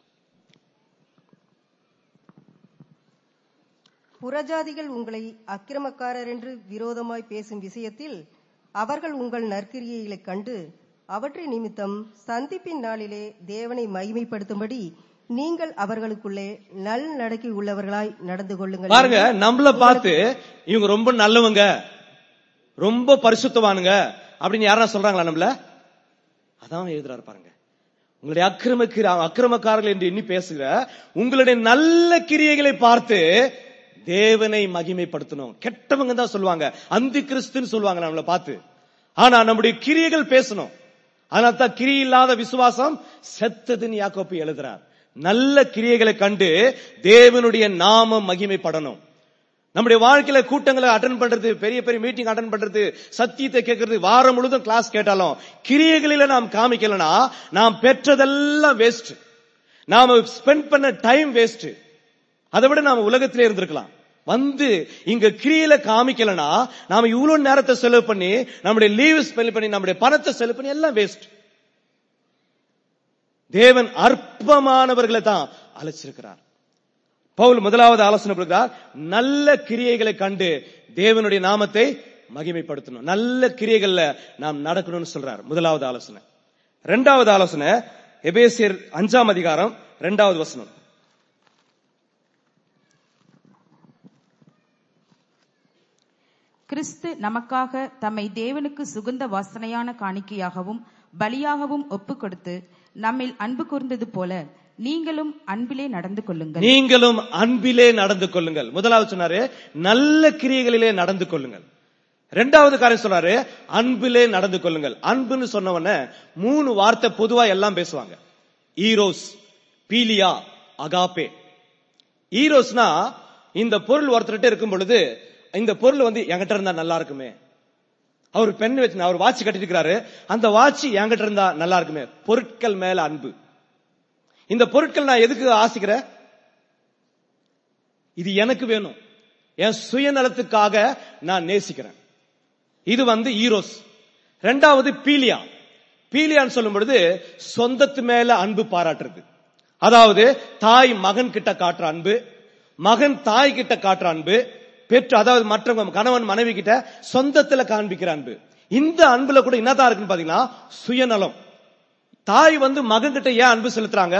புறஜாதிகள் உங்களை அக்கிரமக்காரர் என்று விரோதமாய் பேசும் விஷயத்தில் அவர்கள் உங்கள் நற்கிரியைகளைக் கண்டு அவற்றின் நிமித்தம் சந்திப்பின் நாளிலே தேவனை மகிமைப்படுத்தும்படி நீங்கள் அவர்களுக்குள்ளே நல் நடக்கி உள்ளவர்களாய் நடந்து கொள்ளுங்கள் பாருங்க நம்மள பார்த்து இவங்க ரொம்ப நல்லவங்க ரொம்ப பரிசுத்தவானுங்க அப்படின்னு யாரா சொல்றாங்களா நம்மள அதான் எழுதுறாரு பாருங்க உங்களுடைய அக்கிரம அக்கிரமக்காரர்கள் என்று எண்ணி பேசுகிற உங்களுடைய நல்ல கிரியைகளை பார்த்து தேவனை மகிமைப்படுத்தணும் கெட்டவங்க தான் சொல்லுவாங்க அந்தி கிறிஸ்துன்னு சொல்லுவாங்க நம்மளை பார்த்து ஆனா நம்முடைய கிரியைகள் பேசணும் அதனால தான் கிரி இல்லாத விசுவாசம் செத்ததுன்னு யாக்கோப்பு எழுதுறார் நல்ல கிரியைகளை கண்டு தேவனுடைய நாமம் மகிமைப்படணும் நம்முடைய வாழ்க்கையில கூட்டங்களை அட்டன் பண்றது பெரிய பெரிய மீட்டிங் அட்டன் பண்றது சத்தியத்தை கேட்கறது வாரம் முழுதும் கிளாஸ் கேட்டாலும் கிரியைகளில நாம் காமிக்கலனா நாம் பெற்றதெல்லாம் வேஸ்ட் நாம ஸ்பெண்ட் பண்ண டைம் வேஸ்ட் அதை விட நாம உலகத்திலே இருந்திருக்கலாம் வந்து இங்க கிரியில காமிக்கலனா நாம இவ்வளவு நேரத்தை செலவு பண்ணி நம்முடைய லீவ் ஸ்பெண்ட் பண்ணி நம்முடைய பணத்தை செலவு பண்ணி எல்லாம் வேஸ்ட் தேவன் அற்பமானவர்களை தான் அழைச்சிருக்கிறார் பவுல் முதலாவது ஆலோசனை கொடுக்கிறார் நல்ல கிரியைகளை கண்டு தேவனுடைய நாமத்தை மகிமைப்படுத்தணும் நல்ல கிரியைகள்ல நாம் நடக்கணும்னு சொல்றார் முதலாவது ஆலோசனை இரண்டாவது ஆலோசனை எபேசியர் அஞ்சாம் அதிகாரம் இரண்டாவது வசனம் கிறிஸ்து நமக்காக தம்மை தேவனுக்கு சுகந்த வாசனையான காணிக்கையாகவும் பலியாகவும் ஒப்புக் கொடுத்து நம்மில் அன்பு கூர்ந்தது போல நீங்களும் அன்பிலே நடந்து கொள்ளுங்கள் நீங்களும் அன்பிலே நடந்து கொள்ளுங்கள் முதலாவது சொன்னாரு நல்ல கிரியைகளிலே நடந்து கொள்ளுங்கள் ரெண்டாவது காரியம் சொன்னாரு அன்பிலே நடந்து கொள்ளுங்கள் அன்புன்னு சொன்ன உடனே மூணு வார்த்தை பொதுவா எல்லாம் பேசுவாங்க ஈரோஸ் பீலியா அகாப்பே ஈரோஸ்னா இந்த பொருள் ஒருத்தர்கிட்ட இருக்கும் பொழுது இந்த பொருள் வந்து என்கிட்ட இருந்தா நல்லா இருக்குமே அவர் பெண் வச்சு அவர் வாட்ச் கட்டிட்டு இருக்கிறாரு அந்த வாட்ச் என்கிட்ட இருந்தா நல்லா இருக்குமே பொருட்கள் மேல அன்பு இந்த பொருட்கள் நான் எதுக்கு ஆசிக்கிறேன் இது எனக்கு வேணும் என் சுயநலத்துக்காக நான் நேசிக்கிறேன் இது வந்து ஈரோஸ் ரெண்டாவது பீலியா பீலியான்னு சொல்லும் பொழுது சொந்தத்து மேல அன்பு பாராட்டுறது அதாவது தாய் மகன் கிட்ட காட்டுற அன்பு மகன் தாய் கிட்ட காட்டுற அன்பு பெற்று அதாவது மற்றவங்க கணவன் மனைவி கிட்ட சொந்தத்துல காண்பிக்கிற அன்பு இந்த அன்புல கூட என்னதான் இருக்குன்னு பாத்தீங்கன்னா சுயநலம் தாய் வந்து மகன் கிட்ட ஏன் அன்பு செலுத்துறாங்க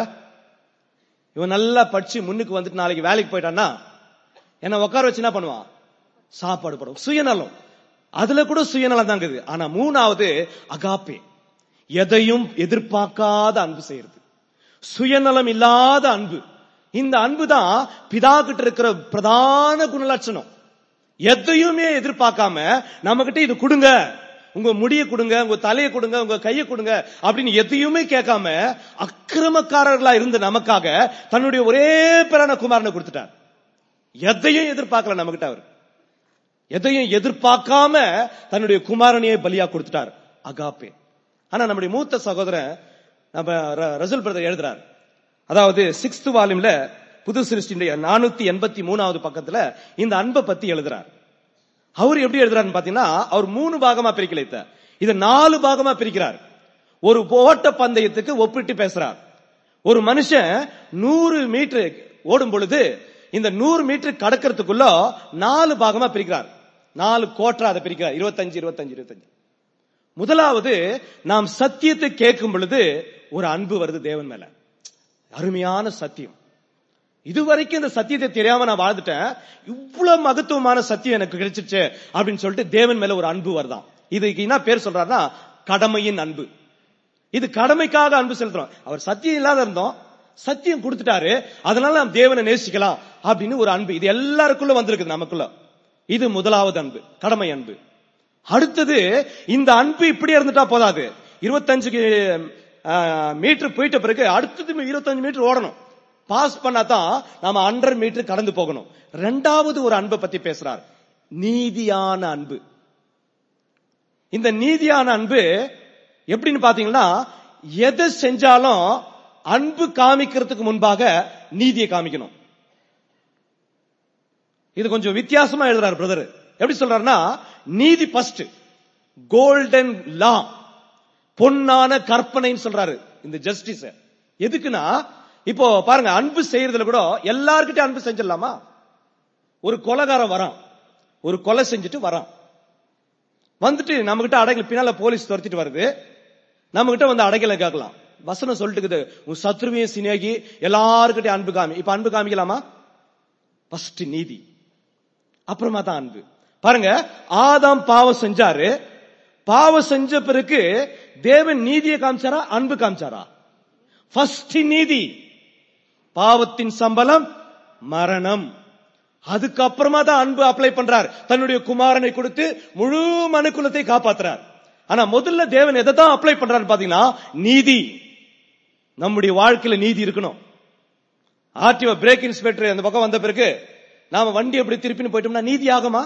இவன் நல்லா படிச்சு முன்னுக்கு வந்துட்டு நாளைக்கு வேலைக்கு போயிட்டான்னா என்ன உட்கார வச்சு என்ன பண்ணுவான் சாப்பாடு போடும் சுயநலம் அதுல கூட சுயநலம் தான் இருக்குது ஆனா மூணாவது அகாப்பே எதையும் எதிர்பார்க்காத அன்பு செய்யறது சுயநலம் இல்லாத அன்பு இந்த அன்பு தான் பிதா கிட்ட இருக்கிற பிரதான குணலட்சணம் எதையுமே எதிர்பார்க்காம நம்ம கிட்ட இது கொடுங்க உங்க முடிய கொடுங்க உங்க தலையை கொடுங்க உங்க கையை கொடுங்க அப்படின்னு எதையுமே கேட்காம அக்கிரமக்காரர்களா இருந்த நமக்காக தன்னுடைய ஒரே பேரான குமாரனை கொடுத்துட்டார் எதையும் எதிர்பார்க்கல நம்ம கிட்ட அவர் எதையும் எதிர்பார்க்காம தன்னுடைய குமாரனையே பலியா கொடுத்துட்டார் அகாப்பே ஆனா நம்முடைய மூத்த சகோதரன் நம்ம ர- ரசூல் பிரதர் எழுதுறார் அதாவது சிக்ஸ்த் வால்யூம்ல புது சிருஷ்டியுடைய நானூத்தி எண்பத்தி மூணாவது பக்கத்துல இந்த அன்பை பத்தி எழுதுறார் அவர் எப்படி எழுதுறாருன்னு பாத்தீங்கன்னா அவர் மூணு பாகமா பிரிக்கல இத. இத நாலு பாகமா பிரிக்கிறார் ஒரு ஓட்ட பந்தயத்துக்கு ஒப்பிட்டு பேசுறார் ஒரு மனுஷன் நூறு மீட்டர் ஓடும் பொழுது இந்த நூறு மீட்டர் கடக்கிறதுக்குள்ள நாலு பாகமா பிரிக்கிறார் நாலு கோட்டரா அதை பிரிக்கிறார் இருபத்தஞ்சு இருபத்தஞ்சு இருபத்தஞ்சு முதலாவது நாம் சத்தியத்தை கேட்கும் பொழுது ஒரு அன்பு வருது தேவன் மேல அருமையான சத்தியம் இதுவரைக்கும் இந்த சத்தியத்தை தெரியாம நான் வாழ்ந்துட்டேன் இவ்வளவு மகத்துவமான சத்தியம் எனக்கு கிடைச்சிச்சு அப்படின்னு சொல்லிட்டு தேவன் மேல ஒரு அன்பு வருதாம் இதுக்கு என்ன பேர் சொல்றாருன்னா கடமையின் அன்பு இது கடமைக்காக அன்பு செலுத்துறோம் அவர் சத்தியம் இல்லாத இருந்தோம் சத்தியம் கொடுத்துட்டாரு அதனால நாம் தேவனை நேசிக்கலாம் அப்படின்னு ஒரு அன்பு இது எல்லாருக்குள்ள வந்திருக்குது நமக்குள்ள இது முதலாவது அன்பு கடமை அன்பு அடுத்தது இந்த அன்பு இப்படி இருந்துட்டா போதாது இருபத்தஞ்சுக்கு மீட்டர் போயிட்ட பிறகு அடுத்தது இருபத்தஞ்சு மீட்டர் ஓடணும் பாஸ் பண்ணாதான் நாம ஹண்ட்ரட் மீட்டர் கடந்து போகணும் ரெண்டாவது ஒரு அன்பை பத்தி பேசுறார் நீதியான அன்பு இந்த நீதியான அன்பு எப்படின்னு பாத்தீங்கன்னா எதை செஞ்சாலும் அன்பு காமிக்கிறதுக்கு முன்பாக நீதியை காமிக்கணும் இது கொஞ்சம் வித்தியாசமா எழுதுறாரு பிரதர் எப்படி சொல்றாருன்னா நீதி ஃபர்ஸ்ட் கோல்டன் லா பொன்னான கற்பனைன்னு சொல்றாரு இந்த ஜஸ்டிஸ் எதுக்குன்னா இப்போ பாருங்க அன்பு செய்யறதுல கூட எல்லார்கிட்டயும் அன்பு செஞ்சிடலாமா ஒரு கொலைகாரன் வரான் ஒரு கொலை செஞ்சுட்டு வரான் வந்துட்டு நம்ம கிட்ட அடைக்கல பின்னால போலீஸ் துரத்திட்டு வருது நம்ம கிட்ட வந்து அடைக்கல கேட்கலாம் வசனம் சொல்லிட்டு இருக்குது உன் சத்ருவையும் சினேகி எல்லாருக்கிட்டையும் அன்பு காமி இப்ப அன்பு காமிக்கலாமா ஃபர்ஸ்ட் நீதி அப்புறமா தான் அன்பு பாருங்க ஆதாம் பாவம் செஞ்சாரு பாவம் செஞ்ச பிறகு தேவன் நீதியை காமிச்சாரா அன்பு காமிச்சாரா ஃபர்ஸ்ட் நீதி பாவத்தின் சம்பளம் மரணம் அதுக்கப்புறமா தான் அன்பு அப்ளை பண்றார் தன்னுடைய குமாரனை கொடுத்து முழு மனுக்குலத்தை காப்பாத்துறார் ஆனா முதல்ல தேவன் எதை தான் அப்ளை பண்றாரு பாத்தீங்கன்னா நீதி நம்முடைய வாழ்க்கையில நீதி இருக்கணும் ஆர்டிஓ பிரேக் இன்ஸ்பெக்டர் அந்த பக்கம் வந்த பிறகு நாம வண்டி எப்படி திருப்பின்னு போயிட்டோம்னா நீதி ஆகுமா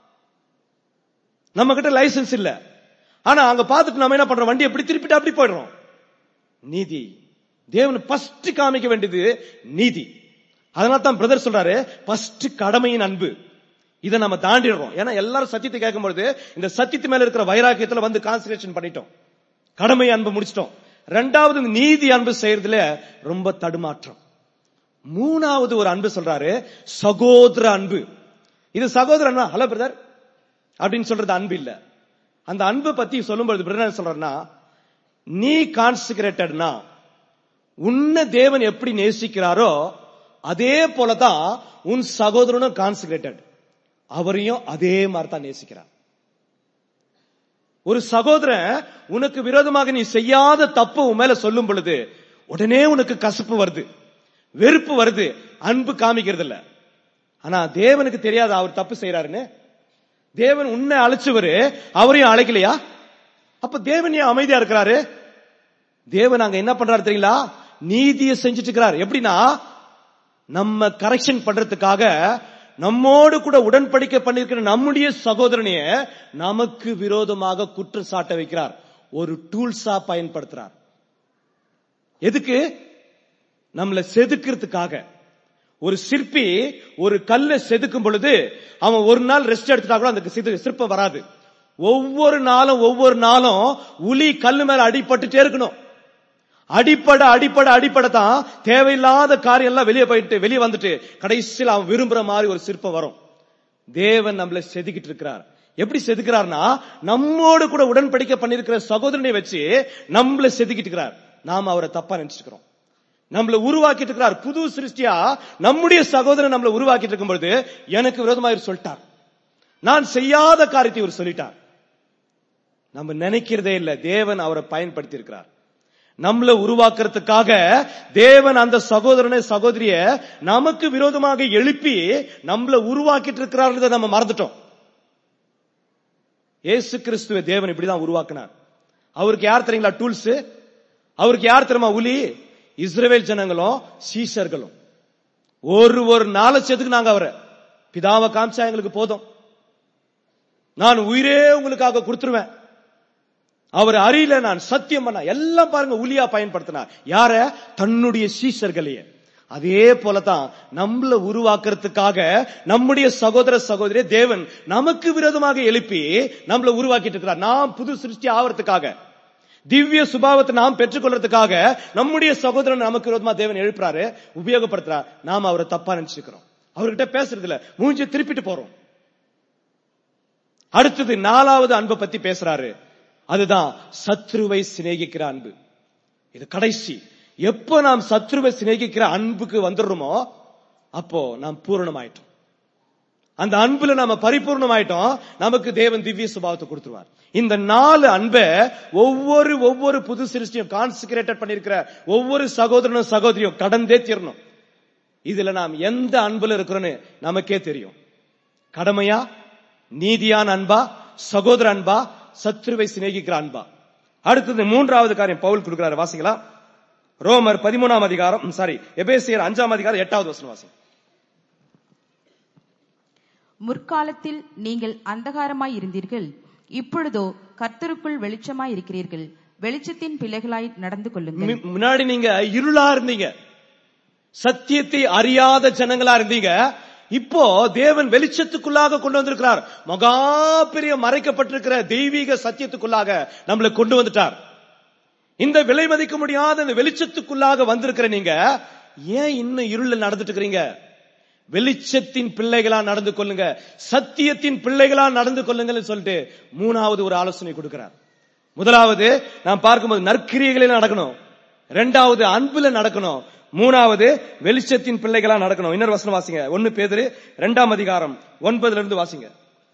நம்ம கிட்ட லைசன்ஸ் இல்ல ஆனா அங்க பார்த்துட்டு நம்ம என்ன பண்றோம் வண்டி எப்படி திருப்பிட்டு அப்படி போயிடுறோம் நீதி தேவன் ஃபர்ஸ்ட் காமிக்க வேண்டியது நீதி அதனால தான் பிரதர் சொல்றாரு ஃபர்ஸ்ட் கடமையின் அன்பு இதை நம்ம தாண்டிடுறோம் ஏன்னா எல்லாரும் சத்தியத்தை கேட்கும்பொழுது இந்த சத்தியத்து மேல இருக்கிற வைராக்கியத்துல வந்து கான்சன்ட்ரேஷன் பண்ணிட்டோம் கடமை அன்பு முடிச்சிட்டோம் ரெண்டாவது இந்த நீதி அன்பு செய்யறதுல ரொம்ப தடுமாற்றம் மூணாவது ஒரு அன்பு சொல்றாரு சகோதர அன்பு இது சகோதரன் ஹலோ பிரதர் அப்படின்னு சொல்றது அன்பு இல்ல அந்த அன்பு பத்தி சொல்லும்போது பிரதர் என்ன சொல்றாருன்னா நீ கான்சிகரேட்டட்னா உன்னை தேவன் எப்படி நேசிக்கிறாரோ அதே போலதான் உன் சகோதரனும் கான்சிகரேட்டட் அவரையும் அதே மாதிரி தான் நேசிக்கிறார் ஒரு சகோதரன் உனக்கு விரோதமாக நீ செய்யாத தப்பு உன் மேல சொல்லும் பொழுது உடனே உனக்கு கசப்பு வருது வெறுப்பு வருது அன்பு காமிக்கிறது இல்ல ஆனா தேவனுக்கு தெரியாது அவர் தப்பு செய்யறாருன்னு தேவன் உன்னை அழைச்சவரு அவரையும் அழைக்கலையா அப்ப தேவன் ஏன் அமைதியா இருக்கிறாரு தேவன் அங்க என்ன பண்றாரு தெரியுங்களா நீதியை செஞ்சுட்டு இருக்கிறார் எப்படின்னா நம்ம கரெக்ஷன் பண்றதுக்காக நம்மோடு கூட உடன்படிக்கை பண்ணிருக்கிற நம்முடைய சகோதரனைய நமக்கு விரோதமாக குற்றம் சாட்ட வைக்கிறார் ஒரு டூல்ஸா பயன்படுத்துறார் எதுக்கு நம்மளை செதுக்கிறதுக்காக ஒரு சிற்பி ஒரு கல்லை செதுக்கும் பொழுது அவன் ஒரு நாள் ரெஸ்ட் எடுத்துட்டா கூட அந்த சிது- சிற்பம் வராது ஒவ்வொரு நாளும் ஒவ்வொரு நாளும் உளி கல்லு மேல அடிபட்டுட்டே இருக்கணும் அடிப்பட அடிப்பட அடிப்பட தான் தேவையில்லாத காரியம் எல்லாம் வெளியே போயிட்டு வெளியே வந்துட்டு கடைசியில் அவன் விரும்புற மாதிரி ஒரு சிற்பம் வரும் தேவன் நம்மளை செதுக்கிட்டு இருக்கிறார் எப்படி செதுக்கிறார்னா நம்மோடு கூட உடன்படிக்கை பண்ணிருக்கிற சகோதரனை வச்சு நம்மள செதுக்கிட்டு இருக்கிறார் நாம அவரை தப்பா நினைச்சுக்கிறோம் நம்மள உருவாக்கிட்டு இருக்கிறார் புது சிருஷ்டியா நம்முடைய சகோதரன் நம்மள உருவாக்கிட்டு இருக்கும் பொழுது எனக்கு விரோதமா இவர் சொல்லிட்டார் நான் செய்யாத காரியத்தை இவர் சொல்லிட்டார் நம்ம நினைக்கிறதே இல்ல தேவன் அவரை பயன்படுத்தி இருக்கிறார் நம்மள உருவாக்குறதுக்காக தேவன் அந்த சகோதரனை சகோதரிய நமக்கு விரோதமாக எழுப்பி நம்மள உருவாக்கிட்டு இருக்கிறார்ன்றதை நம்ம மறந்துட்டோம் இயேசு கிறிஸ்துவ தேவன் இப்படிதான் உருவாக்கினார் அவருக்கு யார் தெரியுங்களா டூல்ஸ் அவருக்கு யார் தெரியுமா உலி இஸ்ரவேல் ஜனங்களும் சீஷர்களும் ஒரு ஒரு நாளை செதுக்குனாங்க அவரை பிதாவை காமிச்சா எங்களுக்கு போதும் நான் உயிரே உங்களுக்காக கொடுத்துருவேன் அவர் அறியல நான் சத்தியம் பண்ண எல்லாம் பாருங்க உலியா பயன்படுத்தினார் யார தன்னுடைய சீஷர்களையே அதே போலதான் நம்மள உருவாக்குறதுக்காக நம்முடைய சகோதர சகோதரிய தேவன் நமக்கு விரோதமாக எழுப்பி நம்மள உருவாக்கிட்டு இருக்கிறார் நாம் புது சிருஷ்டி ஆவறதுக்காக திவ்ய சுபாவத்தை நாம் பெற்றுக்கொள்றதுக்காக நம்முடைய சகோதரன் நமக்கு விரோதமா தேவன் எழுப்புறாரு உபயோகப்படுத்துறார் நாம் அவரை தப்பா நினைச்சுக்கிறோம் அவர்கிட்ட பேசுறது இல்ல மூஞ்சி திருப்பிட்டு போறோம் அடுத்தது நாலாவது அன்பை பத்தி பேசுறாரு அதுதான் சத்ருவை சிநேகிக்கிற அன்பு இது கடைசி எப்போ நாம் சத்ருவை சிநேகிக்கிற அன்புக்கு வந்துடுறோமோ அப்போ நாம் பூரணமாயிட்டோம் அந்த அன்புல நாம பரிபூர்ணமாயிட்டோம் நமக்கு தேவன் திவ்ய சுபாவத்தை கொடுத்துருவார் இந்த நாலு அன்பை ஒவ்வொரு ஒவ்வொரு புது சிருஷ்டியும் கான்சிகரேட்டட் பண்ணிருக்கிற ஒவ்வொரு சகோதரனும் சகோதரியும் கடந்தே தீரணும் இதுல நாம் எந்த அன்புல இருக்கிறோன்னு நமக்கே தெரியும் கடமையா நீதியான அன்பா சகோதர அன்பா சத்ருவை சிநேகிக்கிற அன்பா அடுத்தது மூன்றாவது காரியம் பவுல் கொடுக்கிறாரு வாசிங்களா ரோமர் பதிமூணாம் அதிகாரம் சாரி எபேசியர் அஞ்சாம் அதிகாரம் எட்டாவது வசனம் வாசிங்க முற்காலத்தில் நீங்கள் அந்தகாரமாய் இருந்தீர்கள் இப்பொழுதோ கர்த்தருக்குள் வெளிச்சமாய் இருக்கிறீர்கள் வெளிச்சத்தின் பிள்ளைகளாய் நடந்து கொள்ளுங்கள் மி- முன்னாடி நீங்க இருளா இருந்தீங்க சத்தியத்தை அறியாத ஜனங்களா இருந்தீங்க இப்போ தேவன் வெளிச்சத்துக்குள்ளாக கொண்டு வந்திருக்கிறார் மகா பெரிய மறைக்கப்பட்டிருக்கிற தெய்வீக சத்தியத்துக்குள்ளாக நம்மளை கொண்டு வந்துட்டார் இந்த விலை மதிக்க முடியாத இந்த வெளிச்சத்துக்குள்ளாக வந்திருக்கிற நீங்க ஏன் இன்னும் இருள்ல நடந்துட்டு இருக்கிறீங்க வெளிச்சத்தின் பிள்ளைகளா நடந்து கொள்ளுங்க சத்தியத்தின் பிள்ளைகளா நடந்து கொள்ளுங்கன்னு சொல்லிட்டு மூணாவது ஒரு ஆலோசனை கொடுக்கிறார் முதலாவது நாம் பார்க்கும்போது நற்கிரியைகளில் நடக்கணும் இரண்டாவது அன்புல நடக்கணும் மூணாவது வெளிச்சத்தின் பிள்ளைகளா நடக்கணும் இன்னொரு வசனம் வாசிங்க ஒன்னு பேதுரு இரண்டாம் அதிகாரம் ஒன்பதுல இருந்து வாசிங்க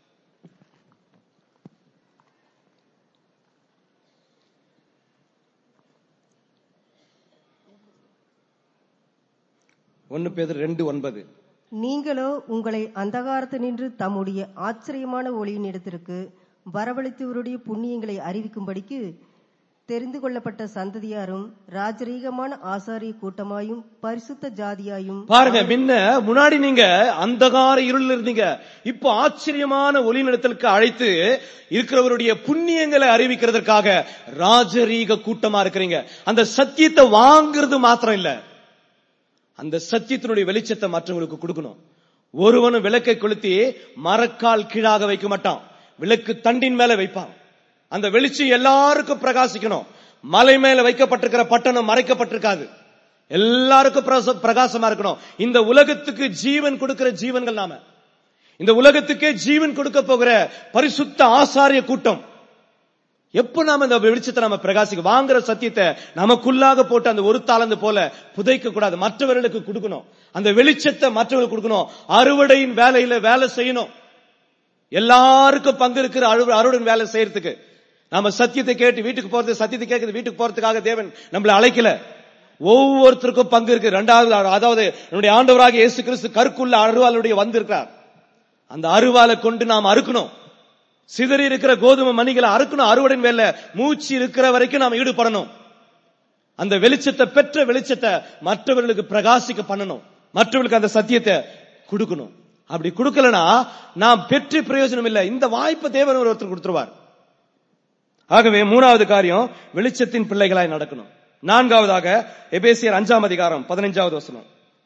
ஒன்னு பேதுரு ரெண்டு ஒன்பது நீங்களோ உங்களை அந்தகாரத்தினின்று தம்முடைய ஆச்சரியமான ஒளியின் இடத்திற்கு வரவழைத்தவருடைய புண்ணியங்களை அறிவிக்கும்படிக்கு தெரிந்து கொள்ளப்பட்ட சந்ததியாரும் ராஜரீகமான ஆசாரிய கூட்டமாயும் பரிசுத்த ஜாதியாயும் பாருங்க முன்ன முன்னாடி நீங்க அந்தகார இருள் இருந்தீங்க இப்போ ஆச்சரியமான ஒளி நிலத்திற்கு அழைத்து இருக்கிறவருடைய புண்ணியங்களை அறிவிக்கிறதுக்காக ராஜரீக கூட்டமா இருக்கிறீங்க அந்த சத்தியத்தை வாங்குறது மாத்திரம் இல்ல அந்த சத்தியத்தினுடைய வெளிச்சத்தை மற்றவங்களுக்கு கொடுக்கணும் ஒருவனும் விளக்கை கொளுத்தி மரக்கால் கீழாக வைக்க மாட்டான் விளக்கு தண்டின் மேல வைப்பான் அந்த வெளிச்சம் எல்லாருக்கும் பிரகாசிக்கணும் மலை மேல வைக்கப்பட்டிருக்கிற பட்டணம் மறைக்கப்பட்டிருக்காது எல்லாருக்கும் பிரச- பிரகாசமா இருக்கணும் இந்த உலகத்துக்கு ஜீவன் கொடுக்கிற ஜீவன்கள் நாம இந்த உலகத்துக்கே ஜீவன் கொடுக்க போகிற பரிசுத்த ஆசாரிய கூட்டம் எப்ப நாம இந்த வெளிச்சத்தை நம்ம பிரகாசிக்க வாங்குற சத்தியத்தை நமக்குள்ளாக போட்டு அந்த ஒரு தாளந்து போல புதைக்க கூடாது மற்றவர்களுக்கு கொடுக்கணும் அந்த வெளிச்சத்தை மற்றவர்களுக்கு கொடுக்கணும் அறுவடையின் வேலையில வேலை செய்யணும் எல்லாருக்கும் பங்கு இருக்கிற அறுவ- அறுவடையின் வேலை செய்யறதுக்கு நாம சத்தியத்தை கேட்டு வீட்டுக்கு போறது சத்தியத்தை கேட்குது வீட்டுக்கு போறதுக்காக தேவன் நம்மளை அழைக்கல ஒவ்வொருத்தருக்கும் பங்கு இருக்கு ரெண்டாவது அதாவது நம்முடைய ஆண்டவராக இயேசு கிறிஸ்து கருக்குள்ள அருவாளுடைய வந்திருக்கிறார் அந்த அருவாலை கொண்டு நாம் அறுக்கணும் சிதறி இருக்கிற கோதுமை மணிகளை அறுக்கணும் அறுவடையின் வேலை மூச்சு இருக்கிற வரைக்கும் நாம் ஈடுபடணும் அந்த வெளிச்சத்தை பெற்ற வெளிச்சத்தை மற்றவர்களுக்கு பிரகாசிக்க பண்ணணும் மற்றவர்களுக்கு அந்த சத்தியத்தை கொடுக்கணும் அப்படி கொடுக்கலனா நாம் பெற்று பிரயோஜனம் இல்லை இந்த வாய்ப்பை தேவன் ஒருத்தர் கொடுத்துருவார் ஆகவே மூணாவது காரியம் வெளிச்சத்தின் பிள்ளைகளாய் நடக்கணும் நான்காவதாக எபேசியர் அஞ்சாம் அதிகாரம் பதினைஞ்சாவது வசனம்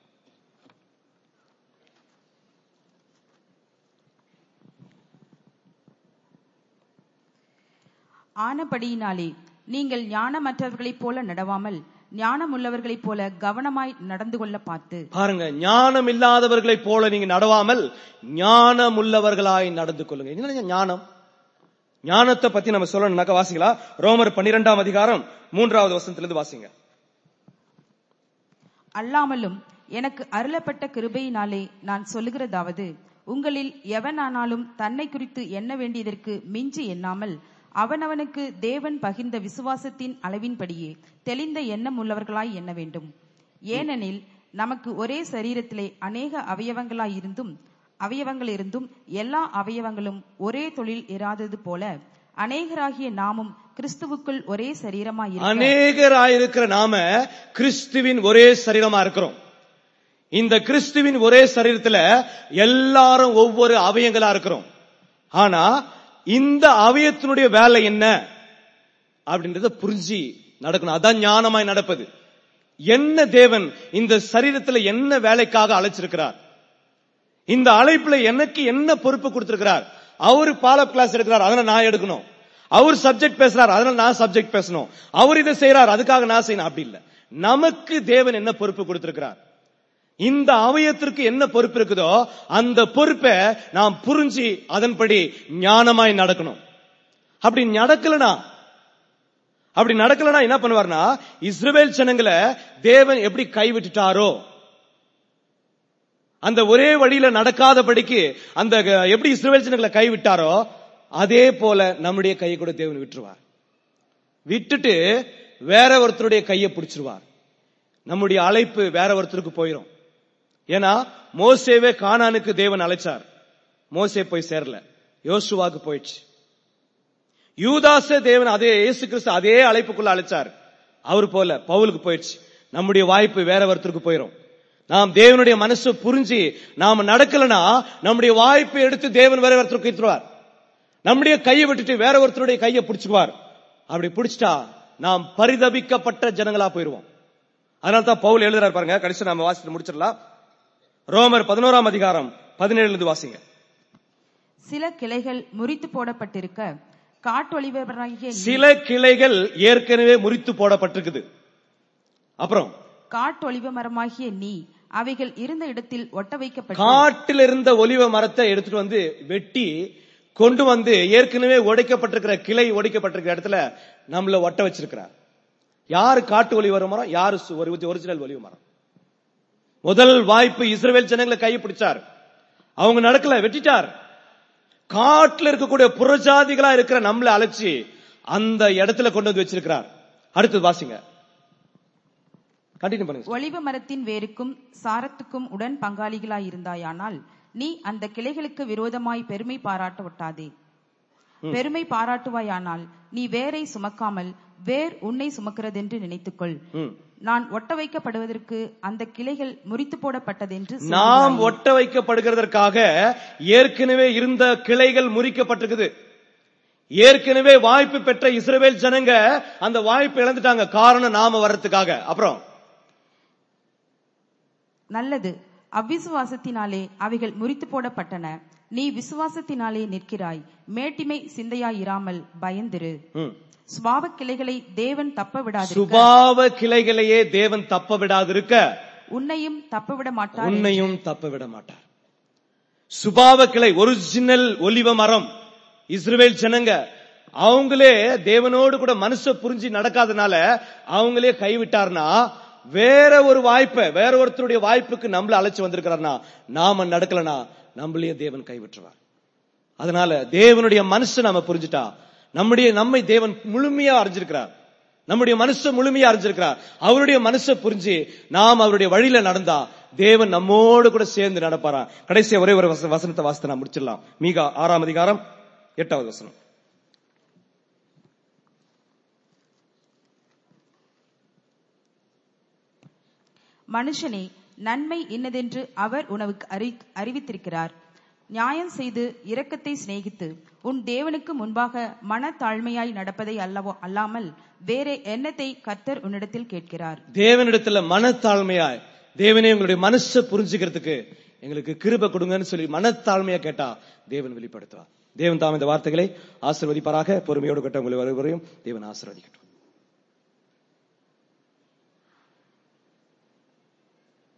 ஆனபடியினாலே நீங்கள் ஞானமற்றவர்களைப் போல நடவாமல் ஞானமுள்ளவர்களைப் போல கவனமாய் நடந்து கொள்ள பார்த்து பாருங்க ஞானம் இல்லாதவர்களைப் போல நீங்க நடவாமல் ஞானம் உள்ளவர்களாய் நடந்து கொள்ளுங்க என்ன ஞானம் ஞானத்தை பத்தி நம்ம சொல்லணும்னாக்க வாசிங்களா ரோமர் பன்னிரெண்டாம் அதிகாரம் மூன்றாவது வசனத்திலிருந்து வாசிங்க அல்லாமலும் எனக்கு அருளப்பட்ட கிருபையினாலே நான் சொல்லுகிறதாவது உங்களில் எவனானாலும் தன்னை குறித்து எண்ண வேண்டியதற்கு மிஞ்சி எண்ணாமல் அவனவனுக்கு தேவன் பகிர்ந்த விசுவாசத்தின் அளவின்படியே தெளிந்த எண்ணம் உள்ளவர்களாய் எண்ண வேண்டும் ஏனெனில் நமக்கு ஒரே சரீரத்திலே அநேக அவயவங்களாய் இருந்தும் அவயவங்கள் இருந்தும் எல்லா அவயவங்களும் ஒரே தொழில் இராதது போல அநேகராகிய நாமும் கிறிஸ்துவுக்குள் ஒரே சரீரமாய் இருக்க அநேகராயிருக்கிற நாம கிறிஸ்துவின் ஒரே சரீரமா இருக்கிறோம் இந்த கிறிஸ்துவின் ஒரே சரீரத்துல எல்லாரும் ஒவ்வொரு அவயங்களா இருக்கிறோம் ஆனா இந்த அவயத்தினுடைய வேலை என்ன அப்படின்றத புரிஞ்சு நடக்கணும் அதான் ஞானமாய் நடப்பது என்ன தேவன் இந்த சரீரத்துல என்ன வேலைக்காக அழைச்சிருக்கிறார் இந்த அழைப்புல எனக்கு என்ன பொறுப்பு கொடுத்திருக்கிறார் அவரு பாலப் கிளாஸ் எடுக்கிறார் அதனால நான் எடுக்கணும் அவர் சப்ஜெக்ட் பேசுறார் அதனால நான் சப்ஜெக்ட் பேசணும் அவர் இதை செய்யறார் அதுக்காக நான் செய்யணும் அப்படி இல்ல நமக்கு தேவன் என்ன பொறுப்பு கொடுத்திருக்கிறார் இந்த அவயத்திற்கு என்ன பொறுப்பு இருக்குதோ அந்த பொறுப்பை நாம் புரிஞ்சு அதன்படி ஞானமாய் நடக்கணும் அப்படி நடக்கலனா அப்படி நடக்கலனா என்ன பண்ணுவார்னா இஸ்ரவேல் ஜனங்களை தேவன் எப்படி கைவிட்டுட்டாரோ அந்த ஒரே வழியில நடக்காதபடிக்கு அந்த க- எப்படி இஸ்ரவேல் ஜனங்களை கைவிட்டாரோ அதே போல நம்முடைய கையை கூட தேவன் விட்டுருவார் விட்டுட்டு வேற ஒருத்தருடைய கையை பிடிச்சிருவார் நம்முடைய அழைப்பு வேற ஒருத்தருக்கு போயிடும் ஏன்னா மோசேவே கானானுக்கு தேவன் அழைச்சார் மோசே போய் சேரல யோசுவாக்கு போயிடுச்சு யூதாச தேவன் அதே இயேசு கிறிஸ்து அதே அழைப்புக்குள்ள அழைச்சார் அவர் போல பவுலுக்கு போயிடுச்சு நம்முடைய வாய்ப்பு வேற ஒருத்தருக்கு போயிடும் நாம் தேவனுடைய மனசை புரிஞ்சு நாம நடக்கலனா நம்முடைய வாய்ப்பை எடுத்து தேவன் வேற ஒருத்தருக்கு கொடுத்துருவார் நம்முடைய கையை விட்டுட்டு வேற ஒருத்தருடைய கையை பிடிச்சுக்குவார் அப்படி பிடிச்சிட்டா நாம் பரிதபிக்கப்பட்ட ஜனங்களா போயிருவோம் அதனால தான் பவுல் எழுதுறாரு பாருங்க கடைசி நாம வாசித்து முடிச்சிடலாம் ரோமர் பதினோராம் அதிகாரம் பதினேழுல இருந்து வாசிங்க சில கிளைகள் முறித்து போடப்பட்டிருக்க காட்டொளிவராகிய நீ- சில கிளைகள் ஏற்கனவே முறித்து போடப்பட்டிருக்குது அப்புறம் காட்டொளிவ மரமாகிய நீ அவைகள் இருந்த இடத்தில் ஒட்ட வைக்கப்பட்டு காட்டில் இருந்த ஒலிவ மரத்தை எடுத்துட்டு வந்து வெட்டி கொண்டு வந்து ஏற்கனவே உடைக்கப்பட்டிருக்கிற கிளை உடைக்கப்பட்டிருக்கிற இடத்துல நம்மள ஒட்ட வச்சிருக்கிறார் யாரு காட்டு ஒலிவ மரம் யாரு சு- ஒரு ஒரிஜினல் ஒலிவ மரம் முதல் வாய்ப்பு இஸ்ரவேல் ஜனங்களை கையை பிடிச்சார் அவங்க நடக்கல வெட்டிட்டார் காட்டுல இருக்கக்கூடிய புறஜாதிகளா இருக்கிற நம்மள அழைச்சி அந்த இடத்துல கொண்டு வந்து வச்சிருக்கிறார் அடுத்தது வாசிங்க கண்டினியூ பண்ணுங்க ஒளிவ மரத்தின் வேருக்கும் சாரத்துக்கும் உடன் பங்காளிகளாய் இருந்தாயானால் நீ அந்த கிளைகளுக்கு விரோதமாய் பெருமை பாராட்ட ஒட்டாதே பெருமை பாராட்டுவாயானால் நீ வேரை சுமக்காமல் வேர் உன்னை சுமக்கிறதென்று நினைத்துக்கொள் ம். நான் ஒட்ட வைக்கப்படுவதற்கு அந்த கிளைகள் முறித்து போடப்பட்டதென்று நாம் சொல்லுகிறாயே. ஒட்ட வைக்கப்படுகிறதற்காக ஏற்கனவே இருந்த கிளைகள் முறிக்கப்பட்டிருக்குது ஏற்கனவே வாய்ப்பு பெற்ற இஸ்ரவேல் ஜனங்க அந்த வாய்ப்பு இழந்துட்டாங்க காரணம் நாம வர்றதுக்காக அப்புறம் நல்லது அவ்விசுவாசத்தினாலே அவைகள் முறித்து போடப்பட்டன நீ விசுவாசத்தினாலே நிற்கிறாய் மேட்டிமை சிந்தையாயிராமல் பயந்திரு ம். சுபாவ கிளைகளை தேவன் தப்ப விடாதிருக்க சுபாவ கிளைகளையே தேவன் தப்ப விடாதிருக்க உன்னையும் தப்ப விட மாட்டார் உன்னையும் தப்ப விட மாட்டார் சுபாவ கிளை ஒரிஜினல் ஒலிவ மரம் இஸ்ரவேல் ஜனங்க அவங்களே தேவனோடு கூட மனச புரிஞ்சு நடக்காதனால அவங்களே கைவிட்டார்னா வேற ஒரு வாய்ப்பை வேற ஒருத்தருடைய வாய்ப்புக்கு நம்மள அழைச்சு வந்திருக்கிறார்னா நாம நடக்கலனா நம்மளையே தேவன் கைவிட்டுருவார் அதனால தேவனுடைய மனசு நாம புரிஞ்சுட்டா நம்முடைய நம்மை தேவன் முழுமையா அறிஞ்சிருக்கிறார் நம்முடைய மனச முழுமையா அறிஞ்சிருக்கிறார் அவருடைய மனசை புரிஞ்சு நாம் அவருடைய வழியில நடந்தா தேவன் நம்மோடு கூட சேர்ந்து நடப்பாரா கடைசியா ஒரே ஒரு வச- வசனத்தை வாசித்து நான் முடிச்சிடலாம் மீகா ஆறாம் அதிகாரம் எட்டாவது வசனம் மனுஷனே நன்மை இன்னதென்று அவர் உனக்கு அறி- அறிவித்திருக்கிறார் நியாயம் செய்து இரக்கத்தை சிநேகித்து உன் தேவனுக்கு முன்பாக மனத்தாழ்மையாய் நடப்பதை அல்லவோ அல்லாமல் வேறே எண்ணத்தை கர்த்தர் உன்னிடத்தில் கேட்கிறார் தேவனிடத்துல மனத்தாழ்மையாய் தேவனே உங்களுடைய மனசை புரிஞ்சுக்கிறதுக்கு எங்களுக்கு கிருபை கொடுங்கன்னு சொல்லி மனத்தாழ்மையா கேட்டா தேவன் வெளிப்படுத்துவார் தேவன் தாம் இந்த வார்த்தைகளை ஆசீர்வதிப்பாராக பொறுமையோடு கட்ட உங்களை வருவரையும் தேவன் ஆசீர்வதிக்கட்டும்